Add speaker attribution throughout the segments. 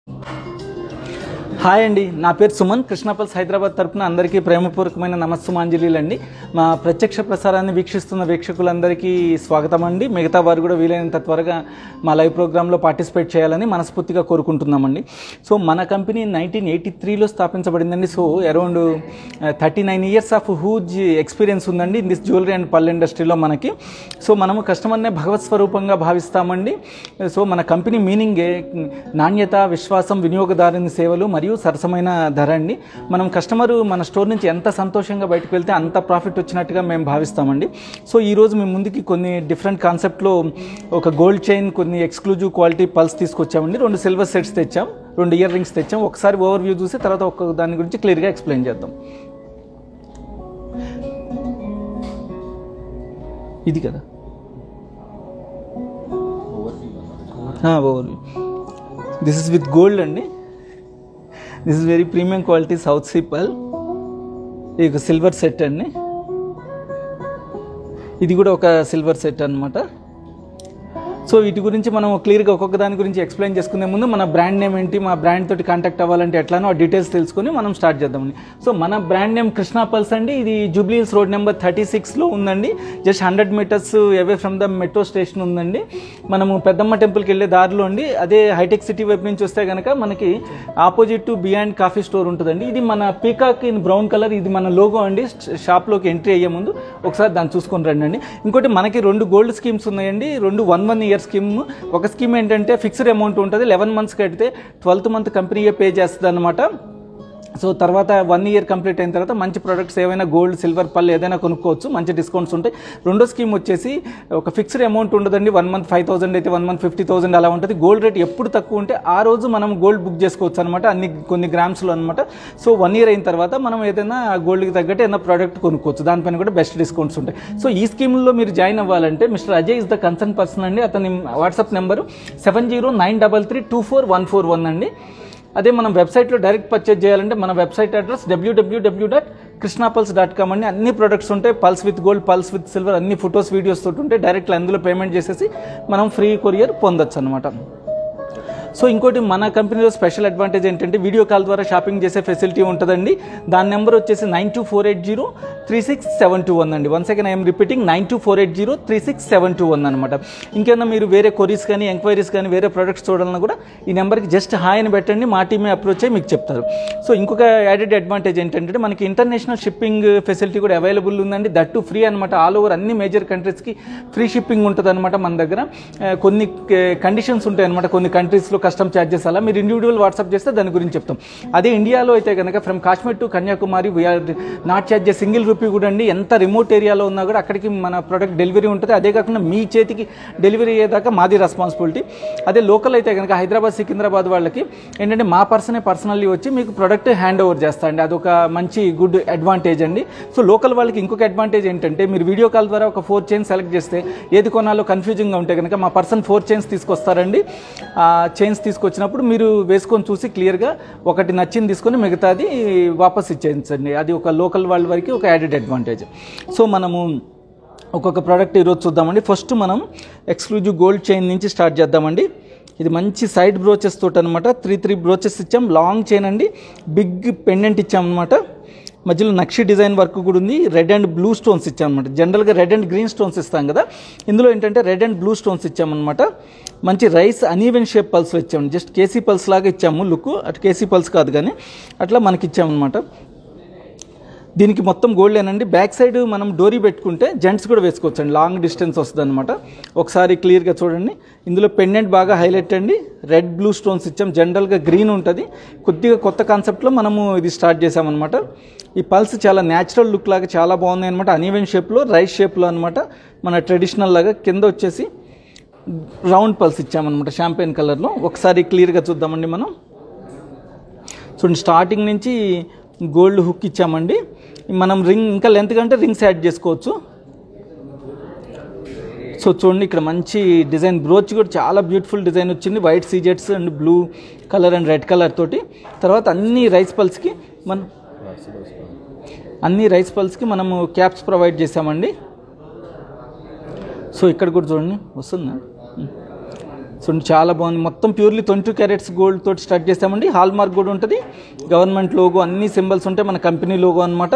Speaker 1: Hi అండి నా పేరు సుమన్ కృష్ణపల్స్ హైదరాబాద్ తరపున అందరికీ ప్రేమపూర్వకమైన నమస్సుమాంజలీలు అండి మా ప్రత్యక్ష ప్రసారాన్ని వీక్షిస్తున్న వీక్షకులందరికీ స్వాగతం అండి మిగతా వారు కూడా వీలైనంత త్వరగా మా లైవ్ ప్రోగ్రాంలో పార్టిసిపేట్ చేయాలని మనస్ఫూర్తిగా కోరుకుంటున్నామండి సో మన కంపెనీ నైన్టీన్ ఎయిటీ త్రీలో స్థాపించబడిందండి so around thirty nine years of whose experience ఉందండి in this jewellery and pearl ఇండస్ట్రీలో మనకి సో మనము కస్టమర్నే భగవత్ స్వరూపంగా భావిస్తామండి సో మన కంపెనీ మీనింగే నాణ్యత విశ్వాసం వినియోగదారుని సేవలు మరియు సరసమైన ధర అండి మనం కస్టమరు మన స్టోర్ నుంచి ఎంత సంతోషంగా బయటకు వెళ్తే అంత ప్రాఫిట్ వచ్చినట్టుగా మేము భావిస్తామండి సో ఈరోజు మేము ముందుకి కొన్ని డిఫరెంట్ కాన్సెప్ట్లో ఒక గోల్డ్ చైన్ కొన్ని ఎక్స్క్లూజివ్ క్వాలిటీ పల్స్ తీసుకొచ్చామండి రెండు సిల్వర్ సెట్స్ తెచ్చాం రెండు ఇయర్ రింగ్స్ తెచ్చాం ఒకసారి ఓవర్ వ్యూ చూసి తర్వాత ఒక దాని గురించి క్లియర్గా ఎక్స్ప్లెయిన్ చేద్దాం ఇది కదా overview this is with gold అండి this is very premium quality south sea pearl ఇది ఒక సిల్వర్ సెట్ అండి ఇది కూడా ఒక సిల్వర్ సెట్ అన్నమాట సో వీటి గురించి మనం క్లియర్గా ఒక్కొక్క దాని గురించి ఎక్స్ప్లెయిన్ చేసుకునే ముందు మన బ్రాండ్ నేమ్ ఏంటి మా బ్రాండ్ తోటి కాంటాక్ట్ అవ్వాలంటే ఎట్లానో ఆ డీటెయిల్స్ తెలుసుకొని మనం స్టార్ట్ చేద్దామండి సో మన బ్రాండ్ నేమ్ కృష్ణా పల్స్ అండి ఇది జూబ్లీహిల్స్ రోడ్ నెంబర్ థర్టీ సిక్స్లో ఉందండి just hundred metres away from the metro station ఉందండి మనము పెద్దమ్మ టెంపుల్కి వెళ్ళే దారిలో అండి అదే హైటెక్ సిటీ వైపు నుంచి వస్తే కనుక మనకి opposite to Beyond Coffee store ఉంటుందండి ఇది మన పీకాక్ ఇన్ బ్రౌన్ కలర్ ఇది మన లోగో అండి షాప్లోకి ఎంట్రీ అయ్యే ముందు ఒకసారి దాన్ని చూసుకొని రండి అండి ఇంకోటి మనకి రెండు గోల్డ్ స్కీమ్స్ ఉన్నాయండి రెండు వన్ వన్ ఇయర్ స్కీమ్ ఒక స్కీమ్ ఏంటంటే ఫిక్స్డ్ అమౌంట్ ఉంటుంది లెవెన్ మంత్స్ కడితే ట్వెల్త్ మంత్ కంపెనీయే పే చేస్తుంది అనమాట సో తర్వాత వన్ ఇయర్ కంప్లీట్ అయిన తర్వాత మంచి ప్రొడక్ట్స్ ఏవైనా గోల్డ్ సిల్వర్ పళ్ళు ఏదైనా కొనుక్కోవచ్చు మంచి డిస్కౌంట్స్ ఉంటాయి రెండో స్కీమ్ వచ్చేసి ఒక ఫిక్స్డ్ అమౌంట్ ఉండదండి వన్ మంత్ ఫైవ్ థౌసండ్ అయితే వన్ మంత్ ఫిఫ్టీ థౌసండ్ అలా ఉంటుంది గోల్డ్ రేట్ ఎప్పుడు తక్కువ ఉంటే ఆ రోజు మనం గోల్డ్ బుక్ చేసుకోవచ్చు అనమాట అన్ని కొన్ని గ్రామ్స్లో అనమాట సో వన్ ఇయర్ అయిన తర్వాత మనం ఏదైనా గోల్డ్కి తగ్గట్టు ఏదైనా ప్రోడక్ట్ కొనుక్కోవచ్చు దానిపైన కూడా బెస్ట్ డిస్కౌంట్స్ ఉంటాయి సో ఈ స్కీమ్లో మీరు జాయిన్ అవ్వాలంటే mister Ajay is the concern person అండి అతని WhatsApp number seven zero nine double three two four one four one అండి అదే మనం వెబ్సైట్లో డైరెక్ట్ పర్చేజ్ చేయాలంటే మన website address W W W dot Krishna Pearls dot com అండి అన్ని ప్రొడక్ట్స్ ఉంటాయి pearls with gold pearls with silver అన్ని ఫొటోస్ వీడియోస్ తోటి ఉంటాయి డైరెక్ట్ అందులో పేమెంట్ చేసేసి మనం ఫ్రీ కొరియర్ పొందొచ్చు అనమాట సో ఇంకోటి మన కంపెనీలో స్పెషల్ అడ్వాంటేజ్ ఏంటంటే వీడియో కాల్ ద్వారా షాపింగ్ చేసే ఫెసిలిటీ ఉంటుందండి దాని నెంబర్ వచ్చేసి nine two four eight zero three six seven two one అండి one second I'm repeating nine two four eight zero three six seven two one అనమాట ఇంకేమన్నా మీరు వేరే కొరీస్ కానీ ఎంక్వైరీస్ కానీ వేరే ప్రొడక్ట్స్ చూడాలన్నా కూడా ఈ నెంబర్కి జస్ట్ హాయ్ అని పెట్టండి మా టీమే అప్రోచ్ అయ్యి మీకు చెప్తారు సో ఇంకొక యాడెడ్ అడ్వాంటేజ్ ఏంటంటే మనకి ఇంటర్నేషనల్ షిప్పింగ్ ఫెసిలిటీ కూడా అవైలబుల్ ఉందండి దట్ టు ఫ్రీ అనమాట ఆల్ ఓవర్ అన్ని మేజర్ కంట్రీస్కి ఫ్రీ షిప్పింగ్ ఉంటుంది అనమాట మన దగ్గర ఆ, కొన్ని కండిషన్స్ ఉంటాయి అనమాట కొన్ని కంట్రీస్లో కస్టమ్ ఛార్జెస్ అలా మీరు ఇండివిజువల్ వాట్సాప్ చేస్తే దాని గురించి చెప్తాం అదే ఇండియాలో అయితే కనుక from Kashmir to Kanyakumari we are not charges single rupee కూడా అండి ఎంత రిమోట్ ఏరియాలో ఉన్నా కూడా అక్కడికి మన ప్రోడక్ట్ డెలివరీ ఉంటుంది అదే కాకుండా మీ చేతికి డెలివరీ అయ్యేదాకా మాది రెస్పాన్సిబిలిటీ అదే లోకల్ అయితే కనుక హైదరాబాద్ సికింద్రాబాద్ వాళ్ళకి ఏంటంటే మా పర్సనే పర్సనల్లీ వచ్చి మీకు ప్రోడక్ట్ హ్యాండ్ ఓవర్ చేస్తా అండి అదొక మంచి గుడ్ అడ్వాంటేజ్ అండి సో లోకల్ వాళ్ళకి ఇంకొక అడ్వాంటేజ్ ఏంటంటే మీరు వీడియో కాల్ ద్వారా ఒక ఫోర్ చైన్స్ సెలెక్ట్ చేస్తే ఏది కొనాలో కన్ఫ్యూజింగ్గా ఉంటే కనుక మా పర్సన్ ఫోర్ చైన్స్ తీసుకొస్తారండి ఆ చైన్స్ తీసుకొచ్చినప్పుడు మీరు వేసుకొని చూసి క్లియర్గా ఒకటి నచ్చింది తీసుకొని మిగతాది వాపస్ ఇచ్చేయించండి అది ఒక లోకల్ వాళ్ళ వరకు ఒక యాడెడ్ అడ్వాంటేజ్ సో మనము ఒక్కొక్క ప్రోడక్ట్ ఈరోజు చూద్దామండి ఫస్ట్ మనం ఎక్స్క్లూజివ్ గోల్డ్ చైన్ నుంచి స్టార్ట్ చేద్దామండి ఇది మంచి సైడ్ బ్రోచెస్ తోటి అనమాట త్రీ త్రీ బ్రోచెస్ ఇచ్చాం లాంగ్ చైన్ అండి బిగ్ పెండెంట్ ఇచ్చాం అనమాట మధ్యలో నక్షి డిజైన్ వర్క్ కూడా ఉంది రెడ్ అండ్ బ్లూ స్టోన్స్ ఇచ్చామన్నమాట జనరల్గా రెడ్ అండ్ గ్రీన్ స్టోన్స్ ఇస్తాం కదా ఇందులో ఏంటంటే రెడ్ అండ్ బ్లూ స్టోన్స్ ఇచ్చామన్నమాట మంచి రైస్ అనీవెన్ షేప్ పల్స్ ఇచ్చాము జస్ట్ కేసీ పల్స్ లాగా ఇచ్చాము లుక్ అటు కేసీ పల్స్ కాదు కానీ అట్లా మనకి ఇచ్చామన్నమాట దీనికి మొత్తం గోల్డ్ ఏనండి బ్యాక్ సైడ్ మనం డోరీ పెట్టుకుంటే జెంట్స్ కూడా వేసుకోవచ్చు అండి లాంగ్ డిస్టెన్స్ వస్తుంది అనమాట ఒకసారి క్లియర్గా చూడండి ఇందులో పెండెంట్ బాగా హైలైట్ అండి రెడ్ బ్లూ స్టోన్స్ ఇచ్చాం జనరల్గా గ్రీన్ ఉంటుంది కొద్దిగా కొత్త కాన్సెప్ట్లో మనము ఇది స్టార్ట్ చేసామన్నమాట ఈ పల్స్ చాలా న్యాచురల్ లుక్ లాగా చాలా బాగున్నాయి అనమాట అనీవెన్ షేప్లో రైస్ షేప్లో అనమాట మన ట్రెడిషనల్ లాగా కింద వచ్చేసి రౌండ్ పల్స్ ఇచ్చామన్నమాట షాంపెయిన్ కలర్లో ఒకసారి క్లియర్గా చూద్దామండి మనం చూడండి స్టార్టింగ్ నుంచి గోల్డ్ హుక్ ఇచ్చామండి మనం రింగ్ ఇంకా లెంత్ కంటే రింగ్స్ యాడ్ చేసుకోవచ్చు సో చూడండి ఇక్కడ మంచి డిజైన్ బ్రోచ్ కూడా చాలా బ్యూటిఫుల్ డిజైన్ వచ్చింది వైట్ సీజెట్స్ and blue colour and red colour తోటి తర్వాత అన్ని రైస్ పల్స్కి మనం అన్ని రైస్ పల్స్కి మనము క్యాప్స్ ప్రొవైడ్ చేసామండి సో ఇక్కడ కూడా చూడండి వస్తుందా సో చాలా బాగుంది మొత్తం ప్యూర్లీ ట్వంటీ క్యారెట్స్ గోల్డ్ తోటి స్టార్ట్ చేస్తామండి హాల్ మార్క్ కూడా ఉంటుంది గవర్నమెంట్ లోగో అన్ని సింబల్స్ ఉంటాయి మన కంపెనీ లోగో అనమాట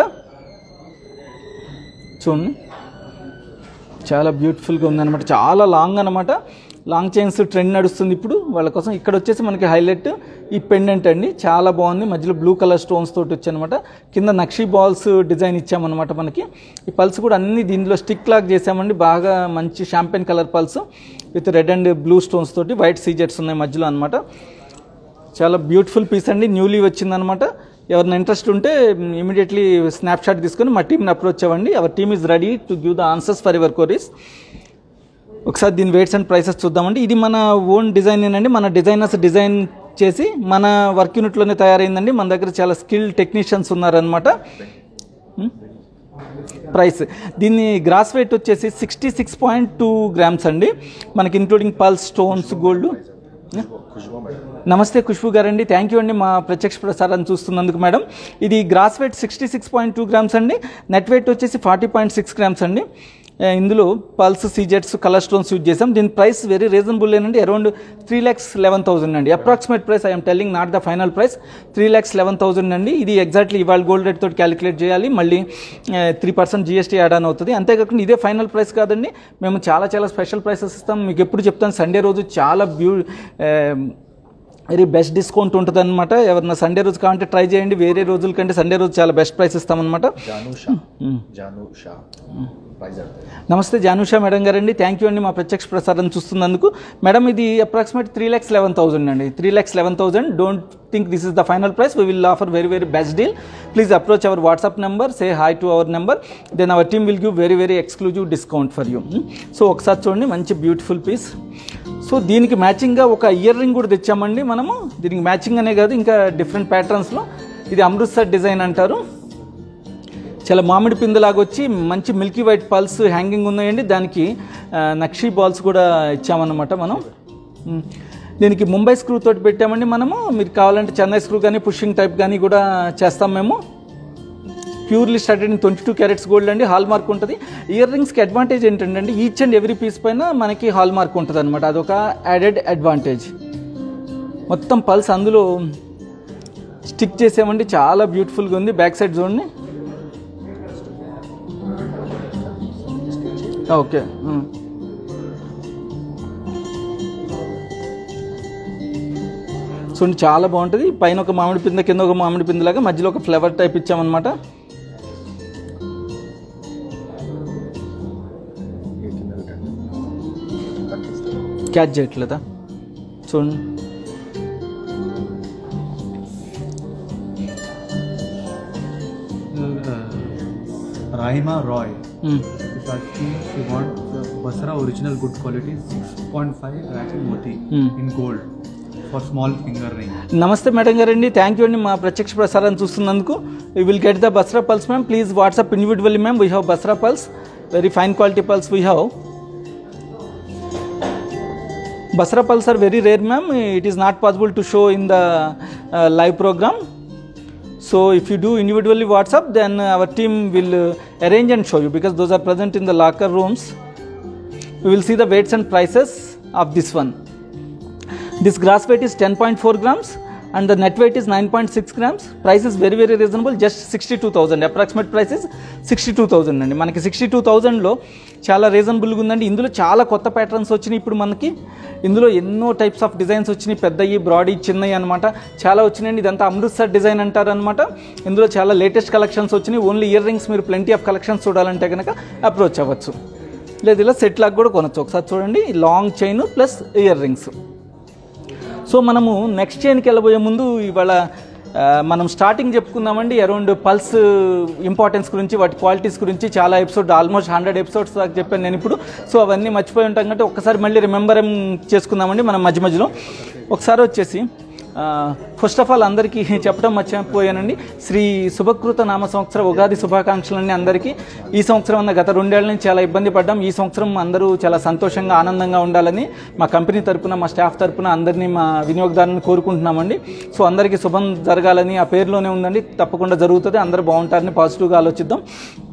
Speaker 1: చూడండి చాలా బ్యూటిఫుల్గా ఉందన్నమాట చాలా లాంగ్ అనమాట లాంగ్ చైన్స్ ట్రెండ్ నడుస్తుంది ఇప్పుడు వాళ్ళ కోసం ఇక్కడ వచ్చేసి మనకి హైలైట్ ఈ పెండెంట్ అండి చాలా బాగుంది మధ్యలో బ్లూ కలర్ స్టోన్స్ తోటి వచ్చానమాట కింద నక్షీ బాల్స్ డిజైన్ ఇచ్చామన్నమాట మనకి ఈ పల్స్ కూడా అన్ని దీనిలో స్టిక్ లాక్ చేసామండి బాగా మంచి champagne colour pearls with red and blue stones తోటి వైట్ సీజెట్స్ ఉన్నాయి మధ్యలో అనమాట చాలా బ్యూటిఫుల్ పీస్ అండి న్యూలీ వచ్చిందనమాట ఎవరిన ఇంట్రెస్ట్ ఉంటే ఇమీడియట్లీ స్నాప్షాట్ తీసుకొని మా టీంని అప్రోచ్ అవ్వండి our team is ready to give the answers for your queries ఒకసారి దీని వెయిట్స్ అండ్ ప్రైసెస్ చూద్దామండి ఇది మన ఓన్ డిజైన్ అండి మన డిజైనర్స్ డిజైన్ చేసి మన వర్క్ యూనిట్లోనే తయారైందండి మన దగ్గర చాలా స్కిల్ టెక్నీషియన్స్ ఉన్నారనమాట ప్రైస్ దీన్ని గ్రాస్ వెయిట్ వచ్చేసి sixty six point two grams అండి మనకి ఇంక్లూడింగ్ పల్స్ స్టోన్స్ గోల్డ్ నమస్తే ఖుష్బు గారండి థ్యాంక్ యూ అండి మా ప్రత్యక్ష ప్రసారాన్ని చూస్తున్నందుకు మేడం ఇది gross weight sixty six point two grams అండి నెట్ వెయిట్ వచ్చేసి ఫార్టీ పాయింట్ సిక్స్ గ్రామ్స్ అండి ఆ, ఇందులో పల్స్ సీజెట్స్ కలర్ స్టోన్స్ యూజ్ చేసాం దీని ప్రైస్ వెరీ రీజనబుల్ ఏనండి around three lakhs eleven thousand అండి approximate price I'm telling not the final price three lakhs eleven thousand అండి ఇది ఎగ్జాక్ట్లీ ఇవాళ గోల్డ్ రేట్ తోటి క్యాలిక్యులేట్ చేయాలి మళ్ళీ three percent GST add on అవుతుంది అంతేకాకుండా ఇదే ఫైనల్ ప్రైస్ కాదండి మేము చాలా చాలా స్పెషల్ ప్రైసెస్ ఇస్తాం మీకు ఎప్పుడు చెప్తాను సండే రోజు చాలా బ్యూ ఆ, వెరీ బెస్ట్ డిస్కౌంట్ ఉంటుంది అనమాట ఎవరన్నా సండే రోజు కావాలంటే ట్రై చేయండి వేరే రోజుల కంటే సండే రోజు చాలా బెస్ట్ ప్రైస్ ఇస్తామన్నమాట
Speaker 2: Janusha Janusha price అడుగుతాయి
Speaker 1: నమస్తే జానుషా మేడం గారండి థ్యాంక్ యూ అండి మా ప్రత్యక్ష ప్రసారం చూస్తున్నందుకు మేడం ఇది approximate three lakhs eleven thousand అండి three lakhs eleven thousand don't think this is the final price we will offer very very best deal please approach our WhatsApp number say hi to our number then our team will give very very exclusive discount for you so ఒకసారి చూడండి మంచి beautiful piece so దీనికి మ్యాచింగ్గా ఒక ear ring కూడా తెచ్చామండి మనము దీనికి matching అనే కాదు ఇంకా డిఫరెంట్ ప్యాటర్న్స్లో ఇది అమృత్సర్ డిజైన్ అంటారు చాలా మామిడి పిందలాగా వచ్చి మంచి మిల్కీ వైట్ పల్స్ హ్యాంగింగ్ ఉన్నాయండి దానికి ఆ, నక్షీ బాల్స్ కూడా ఇచ్చామన్నమాట మనం మ్. దీనికి ముంబై స్క్రూ తోటి పెట్టామండి మనము మీరు కావాలంటే చెన్నై స్క్రూ కానీ పుషింగ్ టైప్ కానీ కూడా చేస్తాం మేము purely started in twenty two carats gold అండి హాల్ మార్క్ ఉంటుంది ఇయర్ రింగ్స్కి అడ్వాంటేజ్ ఏంటంటే ఈచ్ అండ్ ఎవ్రీ పీస్ పైన మనకి హాల్ మార్క్ ఉంటుంది అనమాట అదొక యాడెడ్ అడ్వాంటేజ్ మొత్తం పల్స్ అందులో స్టిక్ చేసామండి చాలా బ్యూటిఫుల్గా ఉంది బ్యాక్ సైడ్ చూడండి ఓకే ఉమ్. చూడండి చాలా బాగుంటుంది పైన ఒక మామిడి పింద కింద ఒక మామిడి పిందలాగా మధ్యలో ఒక ఫ్లేవర్ టైప్ ఇచ్చామన్నమాట
Speaker 2: ఈ కింద పెట్టండి కనిపిస్తుంది
Speaker 1: క్యాచ్ చేయట్లేదా చూడండి
Speaker 3: uh, Rahima Roy.
Speaker 1: Um.
Speaker 3: If asking she wants uh, Basra original good quality 6.5 Rachi Moti
Speaker 1: Hmm.
Speaker 3: in gold for small finger ring.
Speaker 1: నమస్తే మేడం గారండి థ్యాంక్ యూ అండి మా ప్రత్యక్ష ప్రసారాన్ని చూస్తున్నందుకు we will get the Basra pearls ma'am please WhatsApp individually ma'am we have Basra pearls very fine quality pearls we have Basra pearls are very rare ma'am it is not possible to show in the live program so if you do individually WhatsApp then our team will arrange and show you because those are present in the locker rooms we will see the weights and prices of this one. This grass weight is 10.4 grams and the net weight is 9.6 grams. Price is very very reasonable, just 62,000. Approximate price is 62,000 అండి మనకి sixty two థౌజండ్లో చాలా రీజనబుల్గా ఉందండి ఇందులో చాలా కొత్త patterns వచ్చినాయి ఇప్పుడు మనకి ఇందులో ఎన్నో టైప్స్ ఆఫ్ డిజైన్స్ వచ్చినాయి పెద్దవి బ్రాడీ చిన్నవి అనమాట చాలా వచ్చినాయండి ఇదంతా అమృత్సర్ డిజైన్ అంటారు అనమాట ఇందులో చాలా లేటెస్ట్ కలెక్షన్స్ వచ్చినాయి ఓన్లీ ఇయర్ రింగ్స్ మీరు ప్లెంటీ ఆఫ్ కలెక్షన్స్ చూడాలంటే కనుక అప్రోచ్ అవ్వచ్చు లేదు ఇలా సెట్ లాగా కూడా కొనొచ్చు ఒకసారి చూడండి long chain plus ear rings so మనము నెక్స్ట్ చైన్కి వెళ్ళబోయే ముందు ఇవాళ ఆ, మనం స్టార్టింగ్ చెప్పుకుందామండి అరౌండ్ పల్స్ ఇంపార్టెన్స్ గురించి వాటి క్వాలిటీస్ గురించి చాలా ఎపిసోడ్ ఆల్మోస్ట్ హండ్రెడ్ ఎపిసోడ్స్ దాకా చెప్పాను నేను ఇప్పుడు సో అవన్నీ మర్చిపోయి ఉంటాం కంటే ఒక్కసారి మళ్ళీ రిమెంబర్ చేసుకుందామండి మనం మధ్య మధ్యలో ఒకసారి వచ్చేసి ఫస్ట్ ఆఫ్ ఆల్ అందరికీ చెప్పడం మర్చిపోయానండి శ్రీ శుభకృత నామ సంవత్సర ఉగాది శుభాకాంక్షలన్నీ అందరికీ ఈ సంవత్సరం అన్న గత రెండేళ్ల నుంచి చాలా ఇబ్బంది పడ్డాం ఈ సంవత్సరం అందరూ చాలా సంతోషంగా ఆనందంగా ఉండాలని మా కంపెనీ తరపున మా స్టాఫ్ తరపున అందరినీ మా వినియోగదారులను కోరుకుంటున్నామండి సో అందరికీ శుభం జరగాలని ఆ పేరులోనే ఉందండి తప్పకుండా జరుగుతుంది అందరూ బాగుంటారని పాజిటివ్గా ఆలోచిద్దాం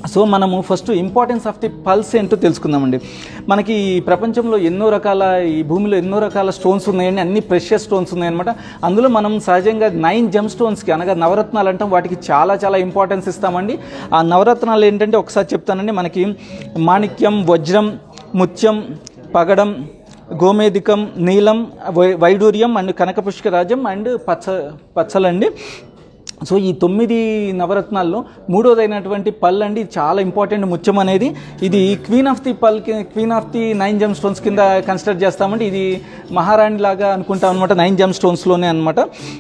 Speaker 1: సో మనము first importance of the pearls ఏంటో తెలుసుకుందామండి మనకి ఈ ప్రపంచంలో ఎన్నో రకాల ఈ భూమిలో ఎన్నో రకాల స్టోన్స్ ఉన్నాయండి అన్ని ప్రెషియస్ స్టోన్స్ ఉన్నాయన్నమాట అందులో మనం సహజంగా నైన్ జమ్ స్టోన్స్కి అనగా నవరత్నాలు అంటాం వాటికి చాలా చాలా ఇంపార్టెన్స్ ఇస్తామండి ఆ నవరత్నాలు ఏంటంటే ఒకసారి చెప్తానండి మనకి మాణిక్యం వజ్రం ముత్యం పగడం గోమేదికం నీలం వై- వైడూర్యం అండ్ కనకపుష్కరాజం అండ్ పచ్చ పచ్చలండి సో ఈ తొమ్మిది నవరత్నాల్లో మూడోదైనటువంటి పల్ అండి ఇది చాలా ఇంపార్టెంట్ ముత్యం అనేది ఇది queen of the pearl queen of the nine gem stones కింద కన్సిడర్ చేస్తామండి ఇది మహారాణి లాగా అనుకుంటాం అనమాట నైన్ జమ్ స్టోన్స్లోనే అనమాట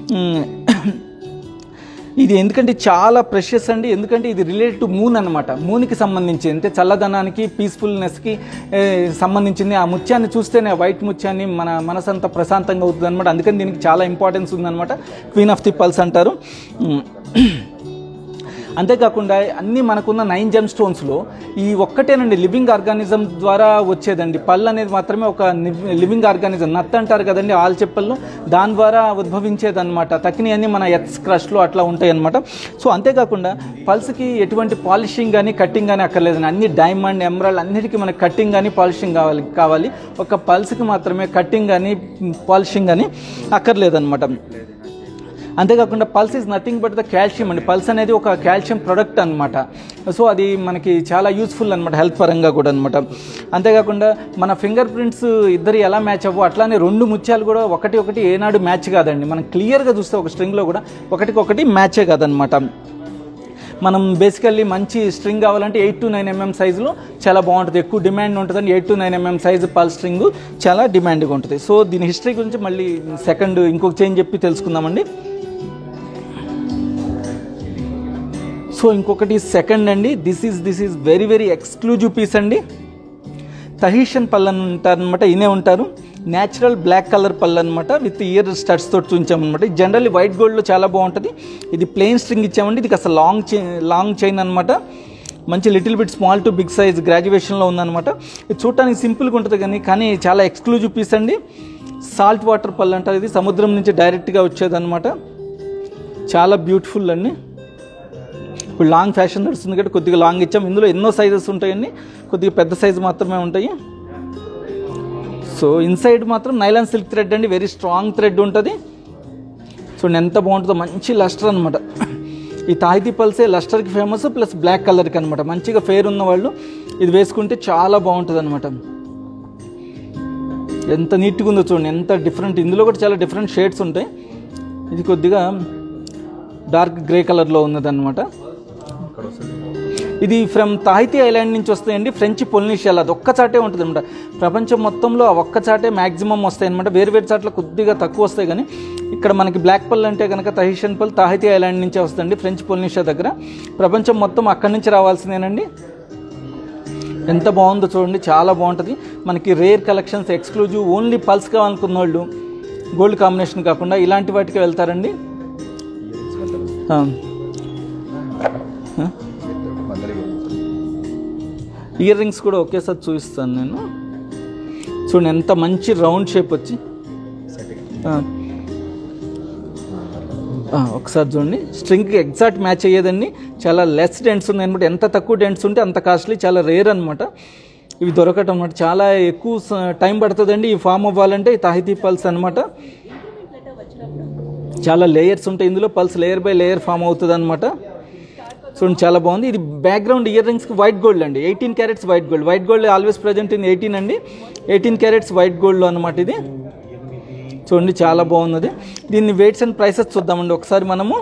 Speaker 1: ఇది ఎందుకంటే చాలా ప్రెషియస్ అండి ఎందుకంటే ఇది రిలేటెడ్ టు మూన్ అనమాట మూన్కి సంబంధించి అంటే చల్లదనానికి పీస్ఫుల్నెస్కి సంబంధించింది ఆ ముత్యాన్ని చూస్తేనే ఆ వైట్ ముత్యాన్ని మన మనసంతా ప్రశాంతంగా అవుతుంది అనమాట అందుకని దీనికి చాలా ఇంపార్టెన్స్ ఉందన్నమాట క్వీన్ ఆఫ్ ది పల్స్ అంటారు ఉమ్. అంతేకాకుండా అన్ని మనకున్న నైన్ జెమ్ స్టోన్స్లో ఈ ఒక్కటేనండి లివింగ్ ఆర్గానిజం ద్వారా వచ్చేదండి పళ్ళు అనేది మాత్రమే ఒక లివింగ్ ఆర్గానిజం నత్త అంటారు కదండి ఆల్ చెప్పల్లో దాని ద్వారా ఉద్భవించేదన్నమాట తక్కిని అన్ని మన ఎత్స్ క్రష్లో అట్లా ఉంటాయి అనమాట సో అంతేకాకుండా పల్స్కి ఎటువంటి పాలిషింగ్ కానీ కట్టింగ్ కానీ అక్కర్లేదండి అన్ని డైమండ్ ఎమరాల్డ్ అన్నిటికీ మనకి కట్టింగ్ కానీ పాలిషింగ్ కావాలి కావాలి ఒక పల్స్కి మాత్రమే కట్టింగ్ కానీ పాలిషింగ్ కానీ అక్కర్లేదన్నమాట అంతేకాకుండా pearls is nothing but the calcium అండి పల్స్ అనేది ఒక కాల్షియం ప్రొడక్ట్ అనమాట సో అది మనకి చాలా యూస్ఫుల్ అనమాట హెల్త్ పరంగా కూడా అనమాట అంతేకాకుండా మన ఫింగర్ ప్రింట్స్ ఇద్దరు ఎలా మ్యాచ్ అవ్వో అట్లానే రెండు ముత్యాలు కూడా ఒకటి ఒకటి ఏనాడు మ్యాచ్ కాదండి మనం క్లియర్గా చూస్తే ఒక స్ట్రింగ్లో కూడా ఒకటికొకటి మ్యాచే కాదనమాట మనం బేసికల్లీ మంచి స్ట్రింగ్ కావాలంటే ఎయిట్ టు నైన్ ఎంఎం సైజులో చాలా బాగుంటుంది ఎక్కువ డిమాండ్ ఉంటుందండి eight to nine mm size pearl string చాలా డిమాండ్గా ఉంటుంది సో దీని హిస్టరీ గురించి మళ్ళీ సెకండ్ ఇంకొక చేంజ్ చెప్పి తెలుసుకుందామండి సో ఇంకొకటి సెకండ్ అండి this is this is very very exclusive piece అండి తహీషన్ పళ్ళు అని ఉంటారనమాట ఇనే ఉంటారు న్యాచురల్ బ్లాక్ కలర్ పళ్ళు అనమాట విత్ ఇయర్ స్టడ్స్ తోటి చూపించామన్నమాట జనరల్లీ వైట్ గోల్డ్లో చాలా బాగుంటుంది ఇది ప్లెయిన్ స్ట్రింగ్ ఇచ్చామండి ఇది కాస్త లాంగ్ చైన్ లాంగ్ చైన్ అనమాట మంచి little bit small to big size గ్రాడ్యుయేషన్లో ఉందన్నమాట ఇది చూడటానికి సింపుల్గా ఉంటుంది కానీ కానీ చాలా ఎక్స్క్లూజివ్ పీస్ అండి సాల్ట్ వాటర్ పళ్ళు అంటారు ఇది సముద్రం నుంచి డైరెక్ట్గా వచ్చేదన్నమాట చాలా బ్యూటిఫుల్ అండి ఇప్పుడు లాంగ్ ఫ్యాషన్ నడుస్తుంది కాబట్టి కొద్దిగా లాంగ్ ఇచ్చాం ఇందులో ఎన్నో సైజెస్ ఉంటాయండి కొద్దిగా పెద్ద సైజు మాత్రమే ఉంటాయి సో ఇన్సైడ్ మాత్రం నైలాన్ సిల్క్ థ్రెడ్ అండి వెరీ స్ట్రాంగ్ థ్రెడ్ ఉంటుంది చూడండి ఎంత బాగుంటుందో మంచి లస్టర్ అనమాట ఈ తాయితీ పల్సే లస్టర్కి ఫేమస్ ప్లస్ బ్లాక్ కలర్కి అనమాట మంచిగా ఫేర్ ఉన్న వాళ్ళు ఇది వేసుకుంటే చాలా బాగుంటుంది అనమాట ఎంత నీట్గా ఉందో చూడండి ఎంత డిఫరెంట్ ఇందులో కూడా చాలా డిఫరెంట్ షేడ్స్ ఉంటాయి ఇది కొద్దిగా డార్క్ గ్రే కలర్లో ఉన్నదన్నమాట ఇది ఫ్రమ్ తాహితీ ఐలాండ్ నుంచి వస్తాయండి ఫ్రెంచ్ పొలినీషియాలో అది ఒక్క చాటే ఉంటుంది అనమాట ప్రపంచం మొత్తంలో ఆ ఒక్క చాటే మ్యాక్సిమం వస్తాయి అనమాట వేరు వేరు చాట్ల కొద్దిగా తక్కువ వస్తాయి కానీ ఇక్కడ మనకి బ్లాక్ పల్ అంటే కనుక తహిషన్ పల్ తాహితీ ఐలాండ్ నుంచే వస్తుంది ఫ్రెంచ్ పొలినీషియా దగ్గర ప్రపంచం మొత్తం అక్కడి నుంచి రావాల్సిందేనండి ఎంత బాగుందో చూడండి చాలా బాగుంటుంది మనకి rare collections exclusive only pearls కావాలనుకున్న వాళ్ళు గోల్డ్ కాంబినేషన్ కాకుండా ఇలాంటి వాటికి వెళ్తారండి ఆ. ఆ? ఇయర్ రింగ్స్ కూడా ఒకేసారి చూపిస్తాను నేను చూడండి ఎంత మంచి రౌండ్ షేప్ వచ్చి ఆ. ఆ, ఒకసారి చూడండి స్ట్రింగ్కి ఎగ్జాక్ట్ మ్యాచ్ అయ్యేదండి చాలా లెస్ డెంట్స్ ఉన్నాయి అనమాట ఎంత తక్కువ డెంట్స్ ఉంటే అంత కాస్ట్లీ చాలా రేర్ అనమాట ఇవి దొరకటం అనమాట చాలా ఎక్కువ స- టైం పడుతుందండి ఈ ఫామ్ అవ్వాలంటే ఈ తాహితీ పల్స్ అనమాట చాలా లేయర్స్ ఉంటాయి ఇందులో pearls layer by layer form అవుతుంది అనమాట చూడండి చాలా బాగుంది ఇది బ్యాక్గ్రౌండ్ ఇయర్ రింగ్స్కి వైట్ గోల్డ్ అండి eighteen carats white gold white gold always present in eighteen అండి ఎయిటీన్ క్యారెట్స్ వైట్ గోల్డ్లో అనమాట ఇది చూడండి చాలా బాగున్నది దీన్ని వెయిట్స్ అండ్ ప్రైసెస్ చూద్దామండి ఒకసారి మనము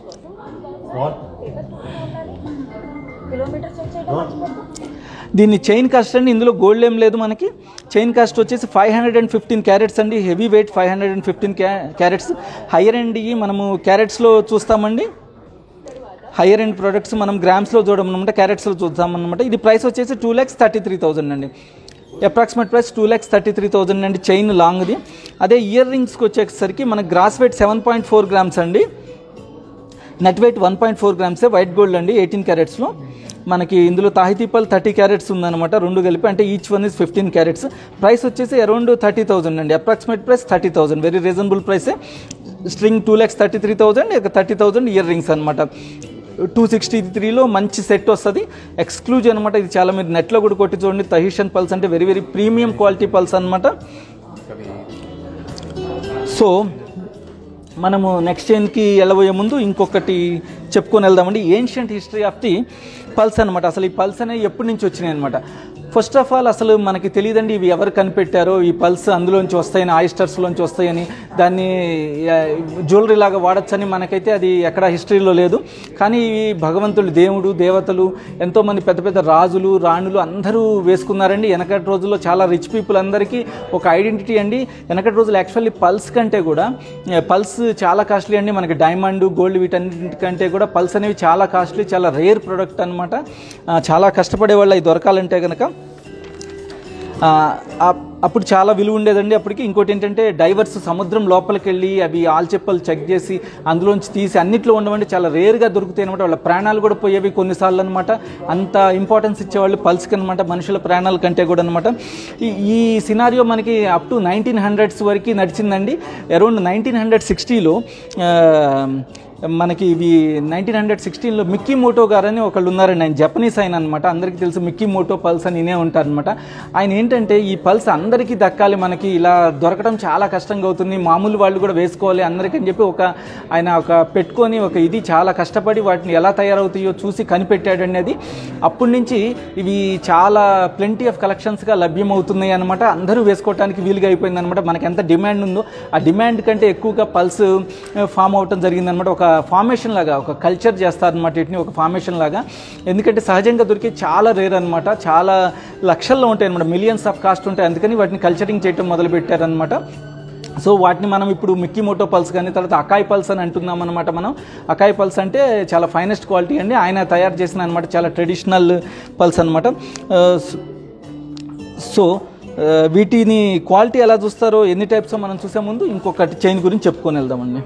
Speaker 1: దీన్ని చైన్ కాస్ట్ అండి ఇందులో గోల్డ్ ఏం లేదు మనకి చైన్ కాస్ట్ వచ్చేసి five hundred and fifteen carats అండి heavy weight five hundred and fifteen carats higher end మనము క్యారెట్స్లో చూస్తామండి హైయర్ ఎండ్ ప్రొడక్ట్స్ మనం గ్రామ్స్లో చూడమన్నమాట క్యారెట్స్లో చూద్దామన్నమాట ఇది ప్రైస్ వచ్చేసి two lakhs thirty three thousand అండి approximate price two lakhs thirty three thousand అండి చైన్ లాంగ్ది అదే ఇయర్ రింగ్స్కి వచ్చేసరికి మన gross weight seven point four grams అండి net weight one point four గ్రామ్సే వైట్ గోల్డ్ అండి ఎయిటీన్ క్యారెట్స్లో మనకి ఇందులో తాహితీపల్ థర్టీ క్యారెట్స్ ఉందన్నమాట రెండు కలిపి అంటే each one is fifteen carats price వచ్చేసి అరౌండ్ థర్టీ థౌసండ్ అండి approximate price thirty thousand very reasonable ప్రైసే string two lakhs thirty three thousand ఇక థర్టీ థౌసండ్ ఇయర్ రింగ్స్ అనమాట టూ సిక్స్టీ త్రీలో మంచి సెట్ వస్తుంది ఎక్స్క్లూజివ్ అనమాట ఇది చాలా మీరు నెట్లో కూడా కొట్టి చూడండి తహిషన్ పల్స్ అంటే very very premium quality pearls అనమాట సో మనము నెక్స్ట్ చైన్కి వెళ్ళబోయే ముందు ఇంకొకటి చెప్పుకొని వెళ్దామండి ancient history of the pearls అనమాట అసలు ఈ పల్స్ అనేవి ఎప్పటి నుంచి వచ్చినాయి అనమాట ఫస్ట్ ఆఫ్ ఆల్ అసలు మనకి తెలియదండి ఇవి ఎవరు కనిపెట్టారో ఈ పల్స్ అందులోంచి వస్తాయని ఆయిస్టర్స్లోంచి వస్తాయని దాన్ని జ్యువెలరీ లాగా వాడచ్చని మనకైతే అది ఎక్కడ హిస్టరీలో లేదు కానీ ఇవి భగవంతుడు దేవుడు దేవతలు ఎంతోమంది పెద్ద పెద్ద రాజులు రాణులు అందరూ వేసుకున్నారండి వెనకటి రోజుల్లో చాలా రిచ్ పీపుల్ అందరికీ ఒక ఐడెంటిటీ అండి వెనకటి రోజులు యాక్చువల్లీ పల్స్ కంటే కూడా పల్స్ చాలా కాస్ట్లీ అండి మనకి డైమండ్ గోల్డ్ వీటన్నిటికంటే కూడా పల్స్ అనేవి చాలా కాస్ట్లీ చాలా రేర్ ప్రోడక్ట్ అనమాట చాలా కష్టపడే వాళ్ళు అవి దొరకాలంటే కనుక ఆ, ఆ- అప్పుడు చాలా విలువ ఉండేదండి అప్పటికి ఇంకోటి ఏంటంటే డైవర్స్ సముద్రం లోపలికి వెళ్ళి అవి ఆల్చెప్పలు చెక్ చేసి అందులోంచి తీసి అన్నిట్లో ఉండవండి చాలా రేర్గా దొరుకుతాయి అనమాట వాళ్ళ ప్రాణాలు కూడా పోయేవి కొన్నిసార్లు అనమాట అంత ఇంపార్టెన్స్ ఇచ్చేవాళ్ళు పల్స్కి అనమాట మనుషుల ప్రాణాల కంటే కూడా అనమాట ఈ ఈ సినారియో మనకి అప్ టు నైన్టీన్ హండ్రెడ్స్ వరకు నడిచిందండి అరౌండ్ నైన్టీన్ హండ్రెడ్ సిక్స్టీలో మనకి ఇవి నైన్టీన్ హండ్రెడ్ సిక్స్టీన్లో మిక్కీ మోటో గారని ఒకళ్ళు ఉన్నారండి ఆయన జపనీస్ ఆయన అనమాట అందరికీ తెలుసు మిక్కీ మోటో పల్స్ అని వినే ఉంటారనమాట ఆయన ఏంటంటే ఈ పల్స్ అందరికీ దక్కాలి మనకి ఇలా దొరకడం చాలా కష్టంగా అవుతుంది మామూలు వాళ్ళు కూడా వేసుకోవాలి అందరికీ అని చెప్పి ఒక ఆయన ఒక పెట్టుకొని ఒక ఇది చాలా కష్టపడి వాటిని ఎలా తయారవుతాయో చూసి కనిపెట్టాడండి అది అప్పటి నుంచి ఇవి చాలా ప్లెంటీ ఆఫ్ కలెక్షన్స్గా లభ్యమవుతున్నాయి అనమాట అందరూ వేసుకోవడానికి వీలుగా అయిపోయింది అనమాట మనకి ఎంత డిమాండ్ ఉందో ఆ డిమాండ్ కంటే ఎక్కువగా పల్స్ ఫామ్ అవటం జరిగిందనమాట ఒక ఫార్మేషన్ లాగా ఒక కల్చర్ చేస్తారనమాట వీటిని ఒక ఫార్మేషన్ లాగా ఎందుకంటే సహజంగా దొరికే చాలా రేర్ అనమాట చాలా లక్షల్లో ఉంటాయి అనమాట మిలియన్స్ ఆఫ్ కాస్ట్ ఉంటాయి అందుకని వాటిని కల్చరింగ్ చేయటం మొదలు పెట్టారనమాట సో వాటిని మనం ఇప్పుడు మిక్కీ మోటో పల్స్ కానీ తర్వాత అకాయ్ పల్స్ అని అంటున్నాం అనమాట మనం అకాయ్ పల్స్ అంటే చాలా ఫైనెస్ట్ క్వాలిటీ అండి ఆయన తయారు చేసిన అనమాట చాలా ట్రెడిషనల్ పల్స్ అనమాట సో ఆ, వీటిని క్వాలిటీ ఎలా చూస్తారో ఎన్ని టైప్స్ మనం చూసే ముందు ఇంకొకటి చైన్ గురించి చెప్పుకొని వెళ్దామండి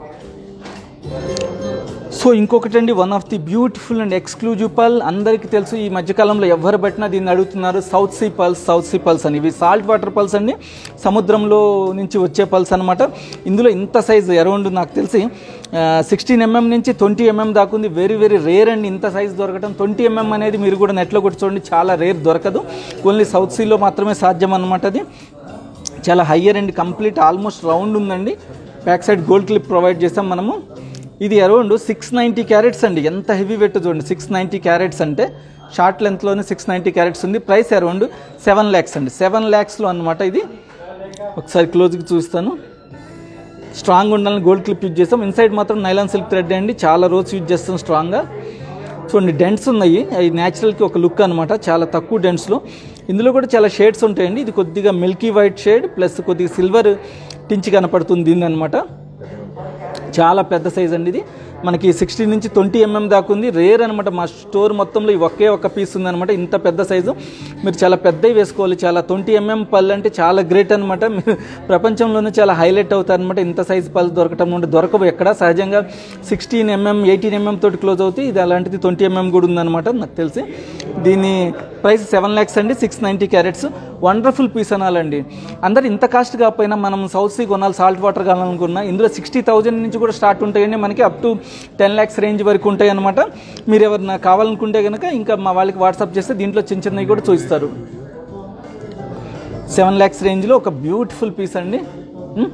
Speaker 1: సో ఇంకొకటి అండి one of the beautiful and exclusive pearl అందరికీ తెలుసు ఈ మధ్యకాలంలో ఎవరు పెట్టినా దీన్ని అడుగుతున్నారు south see pearls south see pearls అని ఇవి సాల్ట్ వాటర్ పల్స్ అండి సముద్రంలో నుంచి వచ్చే పల్స్ అనమాట ఇందులో ఇంత సైజు అరౌండ్ నాకు తెలిసి సిక్స్టీన్ ఎంఎం నుంచి ట్వంటీ ఎంఎం దాకా ఉంది వెరీ వెరీ రేర్ అండి ఇంత సైజు దొరకడం ట్వంటీ ఎంఎం అనేది మీరు కూడా నెట్లో కొట్టి చూడండి చాలా రేర్ దొరకదు ఓన్లీ సౌత్ సీలో మాత్రమే సాధ్యం అనమాట అది చాలా higher and complete almost round ఉందండి back side gold clip provide చేస్తాం మనము ఇది అరౌండ్ సిక్స్ నైంటీ క్యారెట్స్ అండి ఎంత హెవీ వెట్ చూడండి సిక్స్ నైంటీ క్యారెట్స్ అంటే షార్ట్ లెంత్లోనే సిక్స్ నైంటీ క్యారెట్స్ ఉంది ప్రైస్ అరౌండ్ సెవెన్ ల్యాక్స్ అండి సెవెన్ ల్యాక్స్లో అనమాట ఇది ఒకసారి క్లోజ్కి చూస్తాను స్ట్రాంగ్ ఉండాలని గోల్డ్ క్లిప్ యూజ్ చేస్తాం ఇన్సైడ్ మాత్రం నైలాన్ సిల్క్ థ్రెడ్ అండి చాలా రోజు యూజ్ చేస్తాం స్ట్రాంగ్గా చూడండి డెంట్స్ ఉన్నాయి అవి న్యాచురల్కి ఒక లుక్ అనమాట చాలా తక్కువ డెంట్స్లో ఇందులో కూడా చాలా షేడ్స్ ఉంటాయండి ఇది కొద్దిగా మిల్కీ వైట్ షేడ్ ప్లస్ కొద్దిగా సిల్వర్ టించి కనపడుతుంది దీన్ని అనమాట చాలా పెద్ద సైజ్ అండి ఇది మనకి సిక్స్టీన్ నుంచి ట్వంటీ ఎంఎం దాకా ఉంది రేర్ అనమాట మా స్టోర్ మొత్తంలో ఈ ఒకే ఒక పీస్ ఉందన్నమాట ఇంత పెద్ద సైజు మీరు చాలా పెద్దవి వేసుకోవాలి చాలా ట్వంటీ ఎంఎం పళ్ళు అంటే చాలా గ్రేట్ అనమాట మీరు ప్రపంచంలోనే చాలా హైలైట్ అవుతారనమాట ఇంత సైజ్ పళ్ళు దొరకటం నుండి దొరకవు ఎక్కడ సహజంగా సిక్స్టీన్ ఎంఎం ఎయిటీన్ ఎంఎం తోటి క్లోజ్ అవుతాయి ఇది అలాంటిది ట్వంటీ ఎంఎం కూడా ఉందన్నమాట నాకు తెలిసి దీని ప్రైస్ సెవెన్ ల్యాక్స్ అండి six ninety carats wonderful piece అనాలండి అందరు ఇంత కాస్ట్ కాకపోయినా మనం సౌత్ సీ కొనాలి సాల్ట్ వాటర్ కావాలనుకున్నా ఇందులో సిక్స్టీ థౌజండ్ నుంచి కూడా స్టార్ట్ ఉంటాయండి మనకి up to ten lakhs range వరకు ఉంటాయి అనమాట మీరు ఎవరైనా కావాలనుకుంటే కనుక ఇంకా మా వాళ్ళకి వాట్సాప్ చేస్తే దీంట్లో చిన్న చిన్నవి కూడా చూపిస్తారు సెవెన్ ల్యాక్స్ రేంజ్లో ఒక బ్యూటిఫుల్ పీస్ అండి ఉం?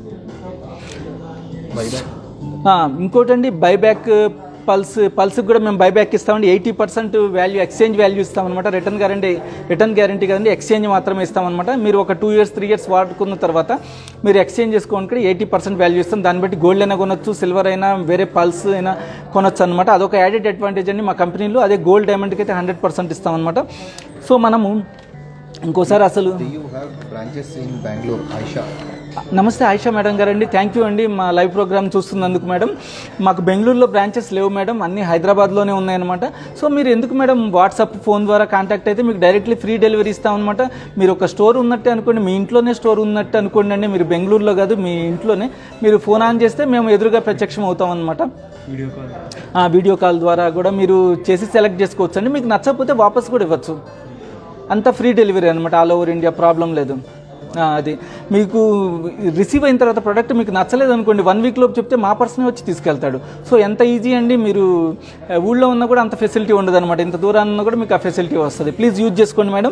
Speaker 1: ఆ, ఇంకోటండి బైబ్యాక్ పల్స్ పల్స్కి కూడా మేము బైబ్యాక్ ఇస్తామండి eighty percent value exchange value ఇస్తామన్నమాట రిటర్న్ గ్యారంటీ రిటర్న్ గ్యారంటీ కదండి ఎక్స్చేంజ్ మాత్రమే ఇస్తామన్నమాట మీరు ఒక టూ ఇయర్స్ త్రీ ఇయర్స్ వాడుకున్న తర్వాత మీరు ఎక్స్చేంజ్ చేసుకోవడానికి ఎయిటీ పర్సెంట్ వాల్యూ ఇస్తాం దాన్ని బట్టి గోల్డ్ అయినా కొనొచ్చు సిల్వర్ అయినా వేరే పల్స్ అయినా కొనొచ్చు అనమాట అదొక యాడెడ్ అడ్వాంటేజ్ అండి మా కంపెనీలో అదే గోల్డ్ డైమండ్కి అయితే హండ్రెడ్ పర్సెంట్ ఇస్తామన్నమాట సో మనము ఇంకోసారి అసలు
Speaker 2: Do you have branches in Bangalore, Aisha?
Speaker 1: నమస్తే ఆయిషా మేడం గారండి థ్యాంక్ యూ అండి మా లైవ్ ప్రోగ్రామ్ చూస్తున్నందుకు మేడం మాకు బెంగళూరులో బ్రాంచెస్ లేవు మేడం అన్ని హైదరాబాద్లోనే ఉన్నాయన్నమాట సో మీరు ఎందుకు మేడం వాట్సాప్ ఫోన్ ద్వారా కాంటాక్ట్ అయితే మీకు డైరెక్ట్లీ ఫ్రీ డెలివరీ ఇస్తామన్నమాట మీరు ఒక స్టోర్ ఉన్నట్టే అనుకోండి మీ ఇంట్లోనే స్టోర్ ఉన్నట్టు అనుకోండి అండి మీరు బెంగళూరులో కాదు మీ ఇంట్లోనే మీరు ఫోన్ ఆన్ చేస్తే మేము ఎదురుగా ప్రత్యక్షం అవుతాం అనమాట
Speaker 3: వీడియో కాల్
Speaker 1: ఆ వీడియో కాల్ ద్వారా కూడా మీరు చేసి సెలెక్ట్ చేసుకోవచ్చు అండి మీకు నచ్చకపోతే వాపస్ కూడా ఇవ్వచ్చు అంత ఫ్రీ డెలివరీ అనమాట ఆల్ ఓవర్ ఇండియా ప్రాబ్లం లేదు ఆ, అది మీకు రిసీవ్ అయిన తర్వాత ప్రోడక్ట్ మీకు నచ్చలేదు అనుకోండి వన్ వీక్ లోపు చెప్తే మా పర్సనే వచ్చి తీసుకెళ్తాడు సో ఎంత ఈజీ అండి మీరు ఆ, ఊళ్ళో ఉన్నా కూడా అంత ఫెసిలిటీ ఉండదు అనమాట ఇంత దూరాన్ని ఉన్నా కూడా మీకు ఆ ఫెసిలిటీ వస్తుంది ప్లీజ్ యూజ్ చేసుకోండి మేడం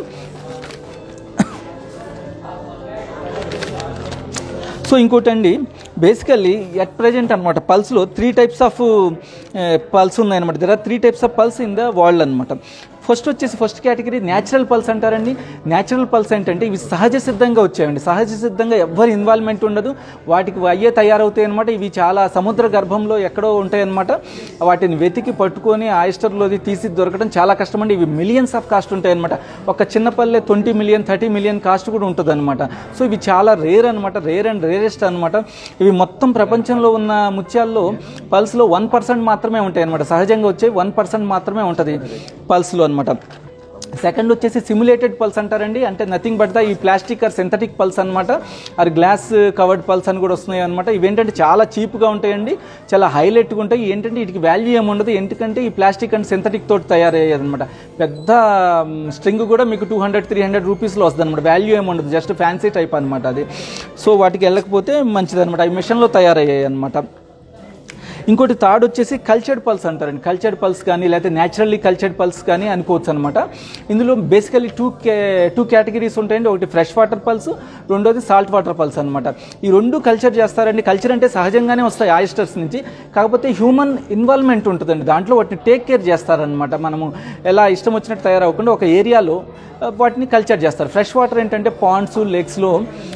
Speaker 1: సో ఇంకోటి అండి బేసికల్లీ ఎట్ ప్రజెంట్ అనమాట పల్స్లో త్రీ టైప్స్ ఆఫ్ పల్స్ ఉన్నాయన్నమాట there are three types of pearls in the world అనమాట ఫస్ట్ వచ్చేసి ఫస్ట్ కేటగిరీ న్యాచురల్ పల్స్ అంటారండి న్యాచురల్ పల్స్ ఏంటంటే ఇవి సహజ సిద్ధంగా వచ్చాయండి సహజ సిద్ధంగా ఎవ్వరి ఇన్వాల్వ్మెంట్ ఉండదు వాటికి అయ్యే తయారవుతాయి అనమాట ఇవి చాలా సముద్ర గర్భంలో ఎక్కడో ఉంటాయన్నమాట వాటిని వెతికి పట్టుకొని ఆయిస్టర్లోది తీసి దొరకడం చాలా కష్టం అండి ఇవి మిలియన్స్ ఆఫ్ కాస్ట్ ఉంటాయన్నమాట ఒక చిన్న పల్లె twenty million thirty million cost కూడా ఉంటుంది అనమాట సో ఇవి చాలా రేర్ అనమాట రేర్ అండ్ రేరెస్ట్ అనమాట ఇవి మొత్తం ప్రపంచంలో ఉన్న ముత్యాల్లో పల్స్లో వన్ పర్సెంట్ మాత్రమే ఉంటాయి అనమాట సహజంగా వచ్చే వన్ పర్సెంట్ మాత్రమే ఉంటుంది పల్స్లో అనమాట సెకండ్ వచ్చేసి సిమ్యులేటెడ్ పల్స్ అంటారండి అంటే నథింగ్ బట్ ద ఈ ప్లాస్టిక్ ఆర్ సింథటిక్ పల్స్ అనమాట ఆర్ గ్లాస్ కవర్డ్ పల్స్ అని కూడా వస్తున్నాయి అనమాట ఇవేంటంటే చాలా చీప్గా ఉంటాయండి చాలా హైలైట్గా ఉంటాయి ఏంటంటే వీటికి వాల్యూ ఏమి ఉండదు ఎందుకంటే ఈ ప్లాస్టిక్ అండ్ సింథటిక్ తోటి తయారయ్యేది అనమాట పెద్ద స్ట్రింగ్ కూడా మీకు టూ హండ్రెడ్ త్రీ హండ్రెడ్ రూపీస్లో వస్తుంది అనమాట వాల్యూ ఏమి ఉండదు జస్ట్ ఫ్యాన్సీ టైప్ అనమాట అది సో వాటికి వెళ్ళకపోతే మంచిది అనమాట అవి మిషన్లో తయారయ్యాయి అనమాట ఇంకోటి థర్డ్ వచ్చేసి కల్చర్డ్ పల్స్ అంటారండి కల్చర్డ్ పల్స్ కానీ లేకపోతే న్యాచురల్లీ కల్చర్డ్ పల్స్ కానీ అనుకోవచ్చు అనమాట ఇందులో బేసికలీ టూ కే టూ కేటగిరీస్ ఉంటాయండి ఒకటి ఫ్రెష్ వాటర్ పల్స్ రెండోది సాల్ట్ వాటర్ పల్స్ అనమాట ఈ రెండు కల్చర్ చేస్తారండి కల్చర్ అంటే సహజంగానే వస్తాయి ఆయిస్టర్స్ నుంచి కాకపోతే హ్యూమన్ ఇన్వాల్వ్మెంట్ ఉంటుందండి దాంట్లో వాటిని టేక్ కేర్ చేస్తారనమాట మనము ఎలా ఇష్టం వచ్చినట్టు తయారవ్వకుండా ఒక ఏరియాలో ఆ, వాటిని కల్చర్ చేస్తారు ఫ్రెష్ వాటర్ ఏంటంటే పాండ్స్ లేక్స్లో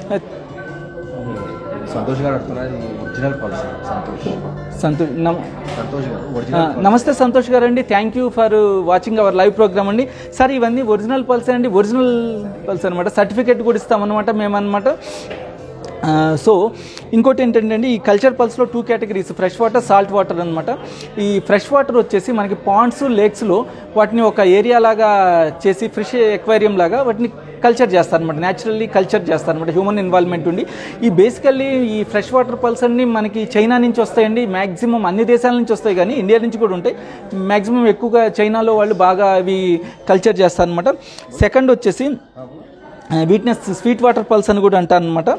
Speaker 2: సంతోష్ గారు అడుగుతున్నారు ఒరిజినల్ పల్స్ సంతోష్
Speaker 1: సంతు నమ్-
Speaker 2: సంతోష్ గారు
Speaker 1: ఆ,
Speaker 2: ఒరిజినల్
Speaker 1: నమస్తే సంతోష్ గారు అండి thank you for watching our live programme అండి సార్ ఇవన్నీ ఒరిజినల్ పల్స్ అండి ఒరిజినల్ పల్స్ అనమాట సర్టిఫికేట్ కూడా ఇస్తామన్నమాట మేమన్నమాట ఆ, సో ఇంకోటి ఏంటంటే అండి ఈ కల్చర్ పల్స్లో two categories fresh water salt water అనమాట ఈ ఫ్రెష్ వాటర్ వచ్చేసి మనకి పాండ్స్ లేక్స్లో వాటిని ఒక ఏరియా లాగా చేసి ఫిష్ ఎక్వేరియం లాగా వాటిని కల్చర్ చేస్తారనమాట న్యాచురల్లీ కల్చర్ చేస్తారనమాట హ్యూమన్ ఇన్వాల్వ్మెంట్ ఉండి ఈ బేసికల్లీ ఈ ఫ్రెష్ వాటర్ పల్స్ అన్ని మనకి చైనా నుంచి వస్తాయండి మ్యాక్సిమం అన్ని దేశాల నుంచి వస్తాయి కానీ ఇండియా నుంచి కూడా ఉంటాయి మ్యాక్సిమం ఎక్కువగా చైనాలో వాళ్ళు బాగా అవి కల్చర్ చేస్తారనమాట సెకండ్ వచ్చేసి వీటిని స్వీట్ వాటర్ పల్స్ అని కూడా అంటారు అనమాట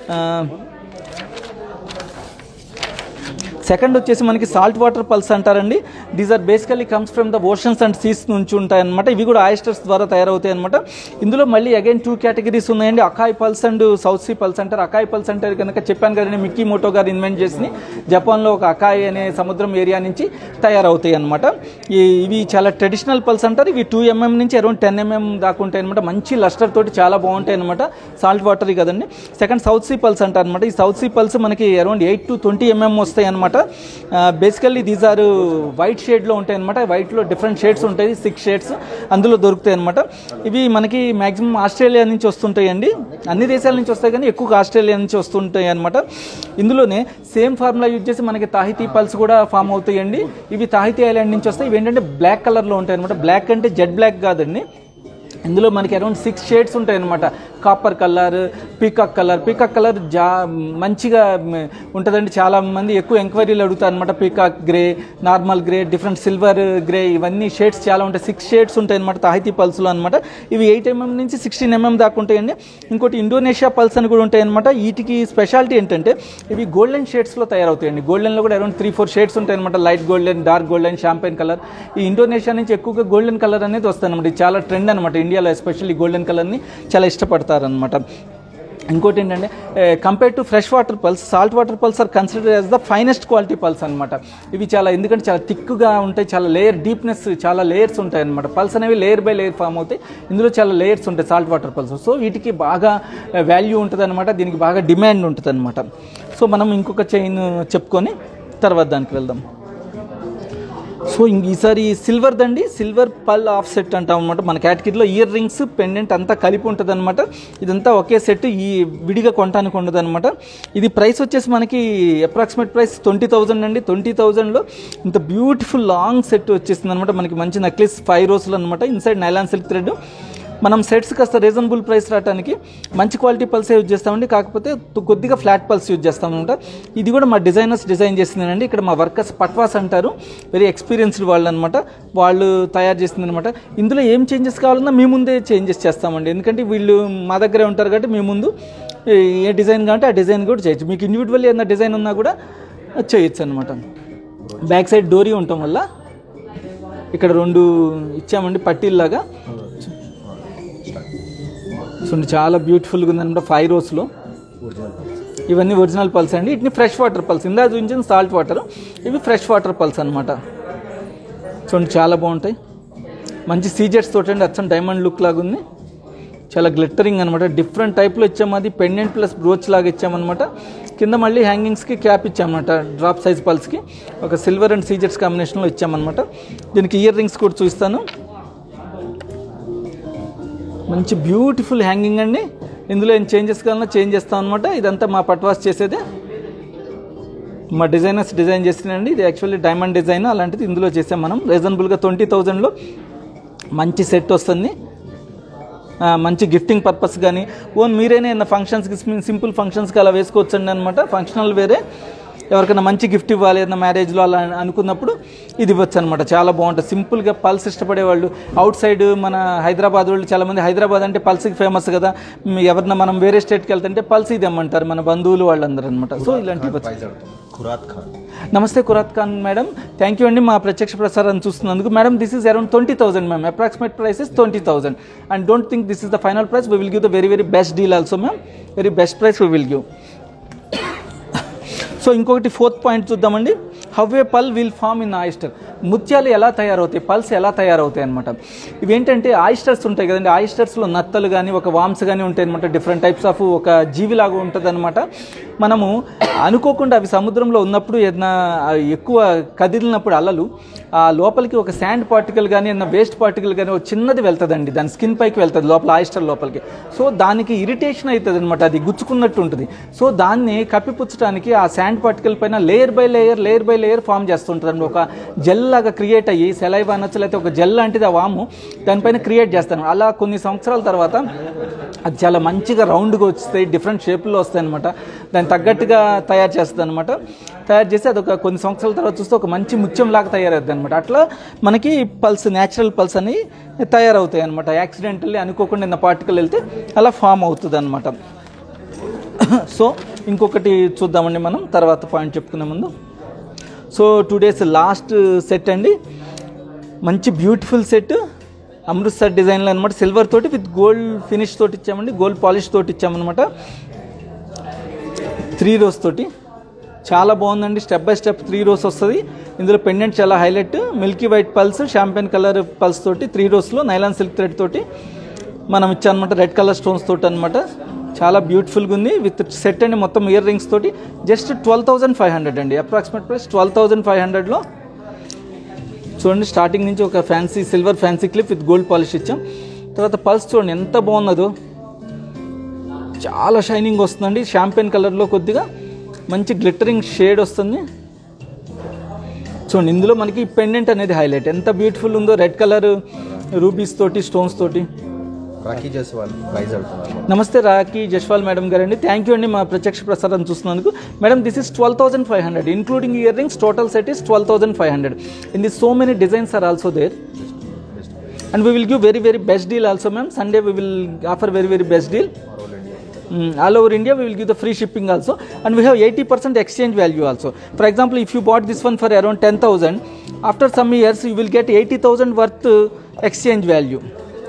Speaker 1: సెకండ్ వచ్చేసి మనకి సాల్ట్ వాటర్ పల్స్ అంటారండి these are basically comes from the oceans and seas నుంచి ఉంటాయి అనమాట ఇవి కూడా ఆయిస్టర్స్ ద్వారా తయారవుతాయి అనమాట ఇందులో మళ్ళీ అగైన్ టూ కేటగిరీస్ ఉన్నాయండి Akoya pearls and south see pearls అంటారు అకాయ్ పల్స్ అంటే కనుక చెప్పాను కదండి మిక్కీ మోటో గారు ఇన్వెంట్ చేసి జపాన్లో ఒక అకాయ్ అనే సముద్రం ఏరియా నుంచి తయారవుతాయి అనమాట ఇవి చాలా ట్రెడిషనల్ పల్స్ అంటారు ఇవి టూ ఎంఎం నుంచి అరౌండ్ టెన్ ఎంఎం దాకా ఉంటాయి అనమాట మంచి లస్టర్ తోటి చాలా బాగుంటాయి అనమాట సాల్ట్ వాటర్ కదండి సెకండ్ సౌత్ సీ పల్స్ అంటారు అనమాట ఈ సౌత్ సీ పల్స్ మనకి around eight to twenty mm వస్తాయి అనమాట బేసికల్లీ దీస్ ఆర్ వైట్ షేడ్లో ఉంటాయి అనమాట వైట్లో డిఫరెంట్ షేడ్స్ ఉంటాయి సిక్స్ షేడ్స్ అందులో దొరుకుతాయి అనమాట ఇవి మనకి మాక్సిమం ఆస్ట్రేలియా నుంచి వస్తుంటాయండి అన్ని దేశాల నుంచి వస్తాయి కానీ ఎక్కువగా ఆస్ట్రేలియా నుంచి వస్తుంటాయి అనమాట ఇందులోనే సేమ్ ఫార్ములా యూజ్ చేసి మనకి తాహితీ పల్స్ కూడా ఫామ్ అవుతాయండి ఇవి తాహితీ ఐలాండ్ నుంచి వస్తాయి ఇవి ఏంటంటే బ్లాక్ కలర్లో ఉంటాయి అనమాట బ్లాక్ అంటే జెడ్ బ్లాక్ కాదండి ఇందులో మనకి అరౌండ్ సిక్స్ షేడ్స్ ఉంటాయి అనమాట copper colour peacock colour peacock colour జా మంచిగా మ్, ఉంటుందండి చాలా మంది ఎక్కువ ఎంక్వైరీలు అడుగుతారు అనమాట peacock grey normal grey different silver grey ఇవన్నీ షేడ్స్ చాలా ఉంటాయి సిక్స్ షేడ్స్ ఉంటాయి అనమాట తాహితీ పల్స్లో అనమాట ఇవి ఎయిట్ ఎంఎం నుంచి సిక్స్టీన్ ఎంఎం దాకా ఉంటాయండి ఇంకోటి ఇండోనేషియా పల్స్ అని కూడా ఉంటాయి అనమాట వీటికి స్పెషాలిటీ ఏంటంటే ఇవి గోల్డెన్ షేడ్స్లో తయారవుతాయండి గోల్డెన్లో కూడా అరౌండ్ త్రీ ఫోర్ షేడ్స్ ఉంటాయి అనమాట light golden dark golden champagne colour ఈ ఇండోనేషియా నుంచి ఎక్కువగా గోల్డెన్ కలర్ అనేది వస్తుంది అనమాట ఇది చాలా ట్రెండ్ అనమాట ఇండియాలో ఎస్పెషల్లీ గోల్డెన్ కలర్ని చాలా ఇష్టపడతారనమాట ఇంకోటి ఏంటంటే compare to fresh water pearls salt water pearls are consider as the finest quality pearls అనమాట ఇవి చాలా ఎందుకంటే చాలా థిక్గా ఉంటాయి చాలా లేయర్ డీప్నెస్ చాలా లేయర్స్ ఉంటాయి అనమాట పల్స్ అనేవి లేయర్ బై లేయర్ ఫామ్ అవుతాయి ఇందులో చాలా లేయర్స్ ఉంటాయి సాల్ట్ వాటర్ పల్స్ సో వీటికి బాగా వాల్యూ ఉంటుంది అనమాట దీనికి బాగా డిమాండ్ ఉంటుంది అనమాట సో మనం ఇంకొక చైన్ చెప్పుకొని తర్వాత దానికి వెళ్దాం సో ఇంక ఈసారి సిల్వర్ దండి సిల్వర్ పల్ ఆఫ్ సెట్ అంటాం అనమాట మన కేటగిరీలో ఇయర్ రింగ్స్ పెండెంట్ అంతా కలిపి ఉంటుంది అనమాట ఇదంతా ఒకే సెట్ ఈ విడిగా కొనడానికి ఉండదు అనమాట ఇది ప్రైస్ వచ్చేసి మనకి అప్రాక్సిమేట్ ప్రైస్ ట్వంటీ థౌజండ్ అండి ట్వంటీ థౌజండ్లో ఇంత బ్యూటిఫుల్ లాంగ్ సెట్ వచ్చేసింది అనమాట మనకి మంచి నెక్లెస్ ఫైవ్ రోజులు అనమాట ఇన్సైడ్ నైలాన్ సిల్క్ థ్రెడ్ మనం సెట్స్ కాస్త రీజనబుల్ ప్రైస్ రావడానికి మంచి క్వాలిటీ పల్సే యూజ్ చేస్తామండి కాకపోతే త- కొద్దిగా ఫ్లాట్ పల్స్ యూజ్ చేస్తామన్నమాట ఇది కూడా మా డిజైనర్స్ డిజైన్ చేసిందండి ఇక్కడ మా వర్కర్స్ పట్వాస్ అంటారు వెరీ ఎక్స్పీరియన్స్డ్ వాళ్ళు అనమాట వాళ్ళు తయారు చేసింది అనమాట ఇందులో ఏం చేంజెస్ కావాలన్నా మీ ముందే చేంజెస్ చేస్తామండి ఎందుకంటే వీళ్ళు మా దగ్గరే ఉంటారు కాబట్టి మీ ముందు ఏ డిజైన్ కావాలంటే ఆ డిజైన్ కూడా చేయొచ్చు మీకు ఇండివిజువల్ ఏదైనా డిజైన్ ఉన్నా కూడా చేయొచ్చు అనమాట బ్యాక్ సైడ్ డోరీ ఉండటం వల్ల ఇక్కడ రెండు ఇచ్చామండి పట్టీల్లాగా చూడండి చాలా బ్యూటిఫుల్గా ఉందన్నమాట ఫైవ్ రోస్లో
Speaker 2: ఒరిజినల్
Speaker 1: ఇవన్నీ ఒరిజినల్ పల్స్ అండి వీటిని ఫ్రెష్ వాటర్ పల్స్ ఇందా చూపించిన సాల్ట్ వాటర్ ఇవి ఫ్రెష్ వాటర్ పల్స్ అనమాట చూడండి చాలా బాగుంటాయి మంచి సీజెట్స్ తోటి అండి అచ్చం డైమండ్ లుక్ లాగా ఉంది చాలా గ్లిట్టరింగ్ అనమాట డిఫరెంట్ టైప్లో ఇచ్చాము అది పెండెంట్ ప్లస్ బ్రోచ్ లాగా ఇచ్చామన్నమాట కింద మళ్ళీ హ్యాంగింగ్స్కి క్యాప్ ఇచ్చామన్నమాట డ్రాప్ సైజ్ పల్స్కి ఒక సిల్వర్ అండ్ సీజెట్స్ కాంబినేషన్లో ఇచ్చామన్నమాట దీనికి ఇయర్ రింగ్స్ కూడా చూస్తాను మంచి బ్యూటిఫుల్ హ్యాంగింగ్ అండి ఇందులో ఏం చేంజెస్ కావాలన్నా చేంజ్ చేస్తాం అనమాట ఇదంతా మా పట్వాస్ చేసేదే మా డిజైనర్స్ డిజైన్ చేసినండి ఇది యాక్చువల్లీ డైమండ్ డిజైన్ అలాంటిది ఇందులో చేసాం మనం రీజనబుల్గా ట్వంటీ థౌజండ్లో మంచి సెట్ వస్తుంది ఆ, మంచి గిఫ్టింగ్ పర్పస్ కానీ ఓన్ మీరైనా ఏమైనా ఫంక్షన్స్కి సింపుల్ ఫంక్షన్స్కి అలా వేసుకోవచ్చండి అనమాట ఫంక్షనల్ వేరే ఎవరికైనా మంచి గిఫ్ట్ ఇవ్వాలి ఏదైనా మ్యారేజ్లో అలా అనుకున్నప్పుడు ఇది ఇవ్వచ్చు అనమాట చాలా బాగుంటుంది సింపుల్గా పల్స్ ఇష్టపడే వాళ్ళు అవుట్ సైడ్ మన హైదరాబాద్ వాళ్ళు చాలామంది హైదరాబాద్ అంటే పల్స్కి ఫేమస్ కదా మ్, ఎవరన్నా మనం వేరే స్టేట్కి వెళ్తుంటే పల్స్ ఇది అమ్మంటారు మన బంధువులు వాళ్ళందరూ అనమాట సో ఇలాంటివి ఇవ్వచ్చు
Speaker 2: ప్రైజ్ అడుగుతాం ఖురాత్ ఖాన్
Speaker 1: నమస్తే Qurat Khan madam thank you అండి మా ప్రత్యక్ష ప్రసారాన్ని చూస్తున్నందుకు madam this is around twenty thousand ma'am approximate price is twenty thousand and don't think this is the final price we will give the very very best deal also ma'am very best price we will give so ఇంకొకటి fourth point చూద్దామండి how a pearl will form in oyster ముత్యాలు ఎలా తయారవుతాయి pulse ఎలా తయారవుతాయి అనమాట ఇవేంటంటే oysters ఉంటాయి కదండి ఆయిస్టర్స్లో నత్తలు కానీ ఒక వామ్స్ కానీ ఉంటాయి అనమాట డిఫరెంట్ టైప్స్ ఆఫ్ ఒక జీవిలాగా ఉంటుంది అనమాట మనము అనుకోకుండా అవి సముద్రంలో ఉన్నప్పుడు ఏదైనా ఆ ఎక్కువ కదిలినప్పుడు అలలు ఆ లోపలికి ఒక శాండ్ పార్టికల్ కానీ ఏదైనా వేస్ట్ పార్టికల్ కానీ ఒక చిన్నది వెళ్తుందండి దాని స్కిన్ పైకి వెళ్తుంది లోపల ఆయిస్టర్ లోపలికి సో దానికి ఇరిటేషన్ అవుతుంది అనమాట అది గుచ్చుకున్నట్టు ఉంటుంది సో దాన్ని కప్పిపుచ్చడానికి ఆ శాండ్ పార్టికల్ పైన layer by layer layer by layer form చేస్తుంటుంది ఒక జెల్ లాగా క్రియేట్ అయ్యి సెలైవ్ అనొచ్చు లేకపోతే ఒక జెల్ లాంటిది ఆ వాము దానిపైన క్రియేట్ చేస్తాను అలా కొన్ని సంవత్సరాల తర్వాత అది చాలా మంచిగా రౌండ్గా వస్తాయి డిఫరెంట్ షేప్లో వస్తాయి అనమాట దానికి తగ్గట్టుగా తయారు చేస్తుంది అనమాట తయారు చేసి అది ఒక కొన్ని సంవత్సరాల తర్వాత చూస్తే ఒక మంచి ముత్యం లాగా తయారవుతుంది అనమాట అట్లా మనకి పల్స్ న్యాచురల్ పల్స్ అని తయారవుతాయి అనమాట యాక్సిడెంటల్లీ అనుకోకుండా నిన్న పార్టికల్ వెళ్తే అలా ఫామ్ అవుతుంది అనమాట సో ఇంకొకటి చూద్దామండి మనం తర్వాత పాయింట్ చెప్పుకునే ముందు so two days last set అండి మంచి బ్యూటిఫుల్ సెట్ అమృత్సర్ డిజైన్లో అనమాట సిల్వర్ తోటి విత్ గోల్డ్ ఫినిష్ తోటి ఇచ్చామండి గోల్డ్ పాలిష్ తోటి ఇచ్చామన్నమాట త్రీ రోస్ తోటి చాలా బాగుందండి step by step three rows వస్తుంది ఇందులో పెండెంట్ చాలా highlight milky white pearls champagne colour pearls తోటి త్రీ రోస్లో నైలాన్ సిల్క్ థ్రెడ్ తోటి మనం ఇచ్చామన్నమాట రెడ్ కలర్ స్టోన్స్ తోటి అనమాట చాలా బ్యూటిఫుల్గా ఉంది విత్ సెట్ అండి మొత్తం ఇయర్ రింగ్స్ తోటి just twelve thousand five hundred అండి approximate price twelve thousand five హండ్రెడ్లో చూడండి స్టార్టింగ్ నుంచి ఒక fancy silver fancy clip with gold polish ఇచ్చాం తర్వాత పల్స్ చూడండి ఎంత బాగున్నదో చాలా షైనింగ్ వస్తుందండి షాంపెన్ కలర్లో కొద్దిగా మంచి గ్లిటరింగ్ షేడ్ వస్తుంది చూడండి ఇందులో మనకి పెండెంట్ అనేది హైలైట్ ఎంత బ్యూటిఫుల్ ఉందో రెడ్ కలర్ రూబీస్ తోటి స్టోన్స్ తోటి
Speaker 2: రాఖీ జస్వాల్ ప్రైజ్ అడుగుతున్నారు
Speaker 1: నమస్తే రాఖీ జస్వాల్ మేడం గారు అండి థ్యాంక్ యూ అండి మా ప్రత్యక్ష ప్రసారం చూస్తున్నందుకు madam this is twelve thousand five hundred including ear rings total set is twelve thousand five hundred in the so many designs are also there and we will give very very best deal also ma'am Sunday we will offer very very best deal all over India, we will give the free shipping also, and we have 80% exchange value also. For example, if you bought this one for around 10,000, after some years you will get 80,000 worth uh, exchange value.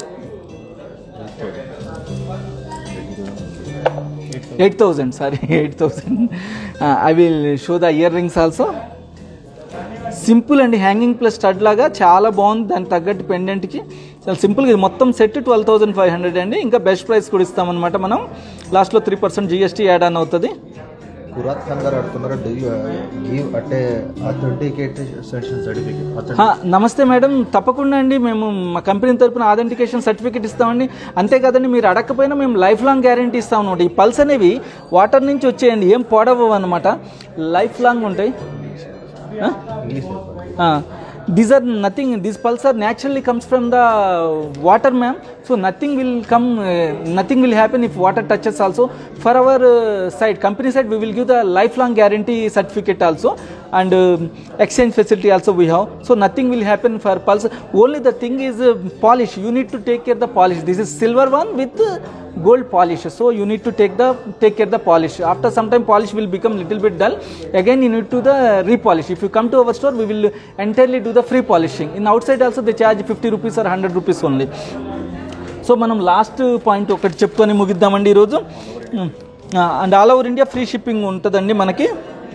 Speaker 1: Eight thousand, sorry, eight thousand. Uh, I will show the earrings also. Simple అండి hanging plus stud లాగా చాలా బాగుంది దానికి తగ్గట్టు పెండెంట్కి చాలా సింపుల్గా ఇది మొత్తం set twelve thousand five hundred అండి ఇంకా బెస్ట్ ప్రైస్ కూడా ఇస్తామన్నమాట మనం లాస్ట్లో three percent GST add on అవుతుంది
Speaker 2: ఖురాత్ ఖాన్ గారు అడుగుతున్నారు డూ యూ గివ్ అంటే అథెంటికేషన్ సర్టిఫికేట్
Speaker 1: హా, నమస్తే మేడం తప్పకుండా అండి మేము మా కంపెనీ తరపున ఆథెంటికేషన్ సర్టిఫికేట్ ఇస్తామండి అంతేకాదండి మీరు అడగకపోయినా మేము లైఫ్ లాంగ్ గ్యారంటీ ఇస్తాం అనమాట ఈ పల్స్ అనేవి వాటర్ నుంచి వచ్చేయండి ఏం పొడవు అనమాట లైఫ్ లాంగ్ ఉంటాయి ఆ?
Speaker 2: ఇంగ్లీష్
Speaker 1: ఆ, these are nothing these pulse are naturally comes from the water ma'am so nothing will come uh, nothing will happen if water touches also for our uh, side company side we will give the lifelong guarantee certificate also and uh, exchange facility also we have so nothing will happen for pulse only the thing is uh, polish you need to take care the polish this is silver one with uh, gold polish so you need to take the take care the polish after some time polish will become little bit dull again you need to the repolish if you come to our store we will entirely do the free polishing in outside also they charge 50 rupees or 100 rupees only so మనం last point ఒకటి చెప్తూనే ముగిద్దామండి ఈరోజు and all over India free shipping ఉంటుందండి మనకి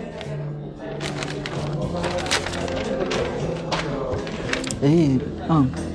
Speaker 1: ఏయ్, ఆ.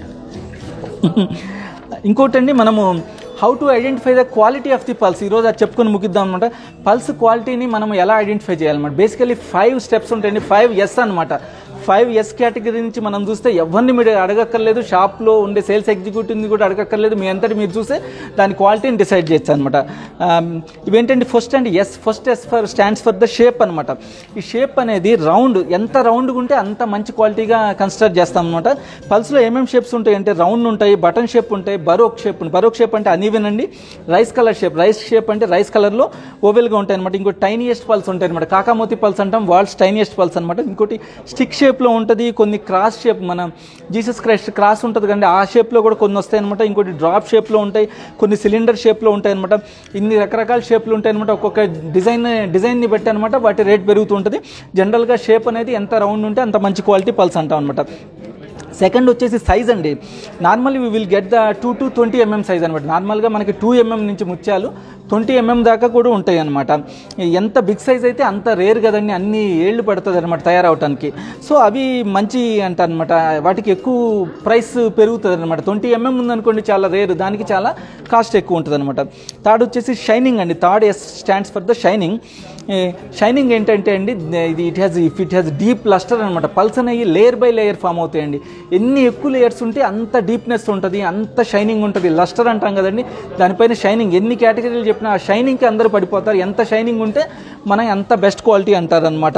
Speaker 1: ఇంకోటండి మనము how to identify the quality of the pearls ఈరోజు అది చెప్పుకొని ముగిద్దాం అనమాట పల్స్ క్వాలిటీని మనం ఎలా ఐడెంటిఫై చేయాలన్నమాట బేసికలీ ఫైవ్ స్టెప్స్ ఉంటాయండి ఫైవ్ ఎస్ అనమాట ఫైవ్ ఎస్ కేటగిరీ నుంచి మనం చూస్తే ఎవరిని మీరు అడగక్కర్లేదు షాప్లో ఉండే సేల్స్ ఎగ్జిక్యూటివ్ని కూడా అడగక్కర్లేదు మీ అంతటి మీరు చూస్తే దాని క్వాలిటీని డిసైడ్ చేయొచ్చు అనమాట ఇవేంటంటే first and S first S for stands for the shape అనమాట ఈ షేప్ అనేది రౌండ్ ఎంత రౌండ్గా ఉంటే అంత మంచి క్వాలిటీగా కన్సిడర్ చేస్తాం అనమాట పల్స్లో ఏమేమి షేప్స్ ఉంటాయి అంటే రౌండ్ ఉంటాయి బటన్ షేప్ ఉంటాయి బరోక్ షేప్ ఉంటుంది బరోక్ షేప్ అంటే అనీవెన్ అండి rice colour shape rice shape అంటే రైస్ కలర్లో ఓవెల్గా ఉంటాయి అనమాట ఇంకోటి టైనియెస్ట్ పల్స్ ఉంటాయి అనమాట కాకామోతి పల్స్ అంటాం వాల్స్ టైనియెస్ట్ పల్స్ అనమాట ఇంకోటి స్టిక్ షేప్లో ఉంటుంది కొన్ని క్రాస్ షేప్ మన జీసస్ క్రైస్ట్ క్రాస్ ఉంటుంది కండి ఆ షేప్లో కూడా కొన్ని వస్తాయి అనమాట ఇంకోటి డ్రాప్ షేప్లో ఉంటాయి కొన్ని సిలిండర్ షేప్లో ఉంటాయి అనమాట ఇన్ని రకరకాల షేప్లు ఉంటాయి అనమాట ఒక్కొక్క డిజైన్ డిజైన్ని బట్టి అనమాట వాటి రేట్ పెరుగుతూ ఉంటుంది జనరల్గా షేప్ అనేది ఎంత రౌండ్ ఉంటే అంత మంచి క్వాలిటీ పల్స్ అంటాం అనమాట సెకండ్ వచ్చేసి సైజ్ అండి normally we will get the two to twenty mm size అనమాట నార్మల్గా మనకి టూ ఎంఎం నుంచి ముత్యాలు ట్వంటీ ఎంఎం దాకా కూడా ఉంటాయి అనమాట ఎంత బిగ్ సైజ్ అయితే అంత రేర్ కదండి అన్ని ఏళ్ళు పడుతుంది అనమాట తయారవటానికి సో అవి మంచి అంటారనమాట వాటికి ఎక్కువ ప్రైస్ పెరుగుతుంది అనమాట ట్వంటీ ఎంఎం ఉందనుకోండి చాలా రేర్ దానికి చాలా కాస్ట్ ఎక్కువ ఉంటుంది అనమాట థర్డ్ వచ్చేసి షైనింగ్ అండి third S stands for the shining shining ఏంటంటే అండి ఇది it has if it has deep lustre అనమాట పల్స్ అనేవి లేయర్ బై లేయర్ ఫామ్ అవుతాయండి ఎన్ని ఎక్కువ లేయర్స్ ఉంటే అంత డీప్నెస్ ఉంటుంది అంత షైనింగ్ ఉంటుంది లస్టర్ అంటాం కదండి దానిపైన షైనింగ్ ఎన్ని కేటగిరీలు చెప్పినా ఆ షైనింగ్కి అందరూ పడిపోతారు ఎంత షైనింగ్ ఉంటే మనం ఎంత బెస్ట్ క్వాలిటీ అంటారు అనమాట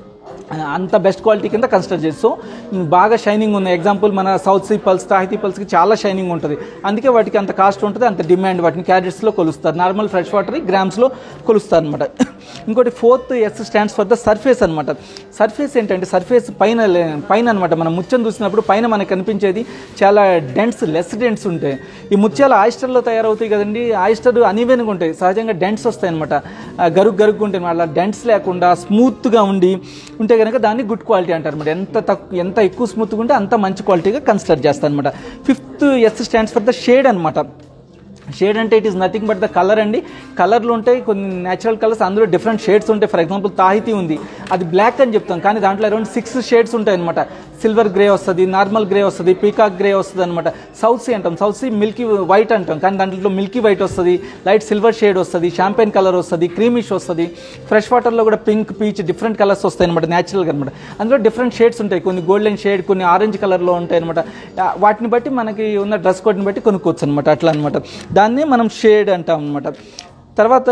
Speaker 1: అంత బెస్ట్ క్వాలిటీ కింద కన్సిడర్ చేసి సో బాగా షైనింగ్ ఉంది ఎగ్జాంపుల్ మన సౌత్ సీ పల్స్ తాహితీ పల్స్కి చాలా షైనింగ్ ఉంటుంది అందుకే వాటికి అంత కాస్ట్ ఉంటుంది అంత డిమాండ్ వాటిని క్యారెట్స్లో కొలుస్తారు నార్మల్ ఫ్రెష్ వాటర్ గ్రామ్స్లో కొలుస్తారు అనమాట ఇంకోటి fourth S stands for the surface అనమాట సర్ఫేస్ ఏంటంటే సర్ఫేస్ పైన లే- పైన అనమాట మనం ముత్యం చూసినప్పుడు పైన మనకు కనిపించేది చాలా డెంట్స్ లెస్ డెంట్స్ ఉంటాయి ఈ ముత్యాలు ఆయిస్టర్లో తయారవుతాయి కదండి ఆయిస్టర్ అనీవెన్గా ఉంటాయి సహజంగా డెంట్స్ వస్తాయి అనమాట గరుగు గరుగు ఉంటాయి అలా డెంట్స్ లేకుండా స్మూత్గా ఉండి ఉంటే కనుక దాన్ని గుడ్ క్వాలిటీ అంటారు అనమాట ఎంత తక్కువ ఎంత ఎక్కువ స్మూత్గా ఉంటే అంత మంచి క్వాలిటీగా కన్సిడర్ చేస్తాను అనమాట fifth S stands for the shade అనమాట షేడ్ అంటే it is nothing but the colour అండి కలర్లు ఉంటాయి కొన్ని న్యాచురల్ కలర్స్ అందులో డిఫరెంట్ షేడ్స్ ఉంటాయి ఫర్ ఎగ్జాంపుల్ తాహితీ ఉంది అది బ్లాక్ అని చెప్తాం కానీ దాంట్లో అరౌండ్ సిక్స్ షేడ్స్ ఉంటాయి అనమాట సిల్వర్ గ్రే వస్తుంది నార్మల్ గ్రే వస్తుంది పీకాక్ గ్రే వస్తుంది అనమాట సౌత్ సీ అంటాం సౌత్ సీ మిల్కీ వైట్ అంటాం కానీ దాంట్లో మిల్కీ వైట్ వస్తుంది లైట్ సిల్వర్ షేడ్ వస్తుంది షాంపెయిన్ కలర్ వస్తుంది క్రీమిష్ వస్తుంది ఫ్రెష్ వాటర్లో కూడా పింక్ పీచ్ డిఫరెంట్ కలర్స్ వస్తాయి అనమాట న్యాచురల్గా అనమాట అందులో డిఫరెంట్ షేడ్స్ ఉంటాయి కొన్ని గోల్డెన్ షేడ్ కొన్ని ఆరెంజ్ కలర్లో ఉంటాయి అనమాట వాటిని బట్టి మనకి ఉన్న డ్రెస్ కోడ్ని బట్టి కొనుక్కోవచ్చు అనమాట అట్లా అనమాట దాన్ని మనం షేడ్ అంటాం అనమాట తర్వాత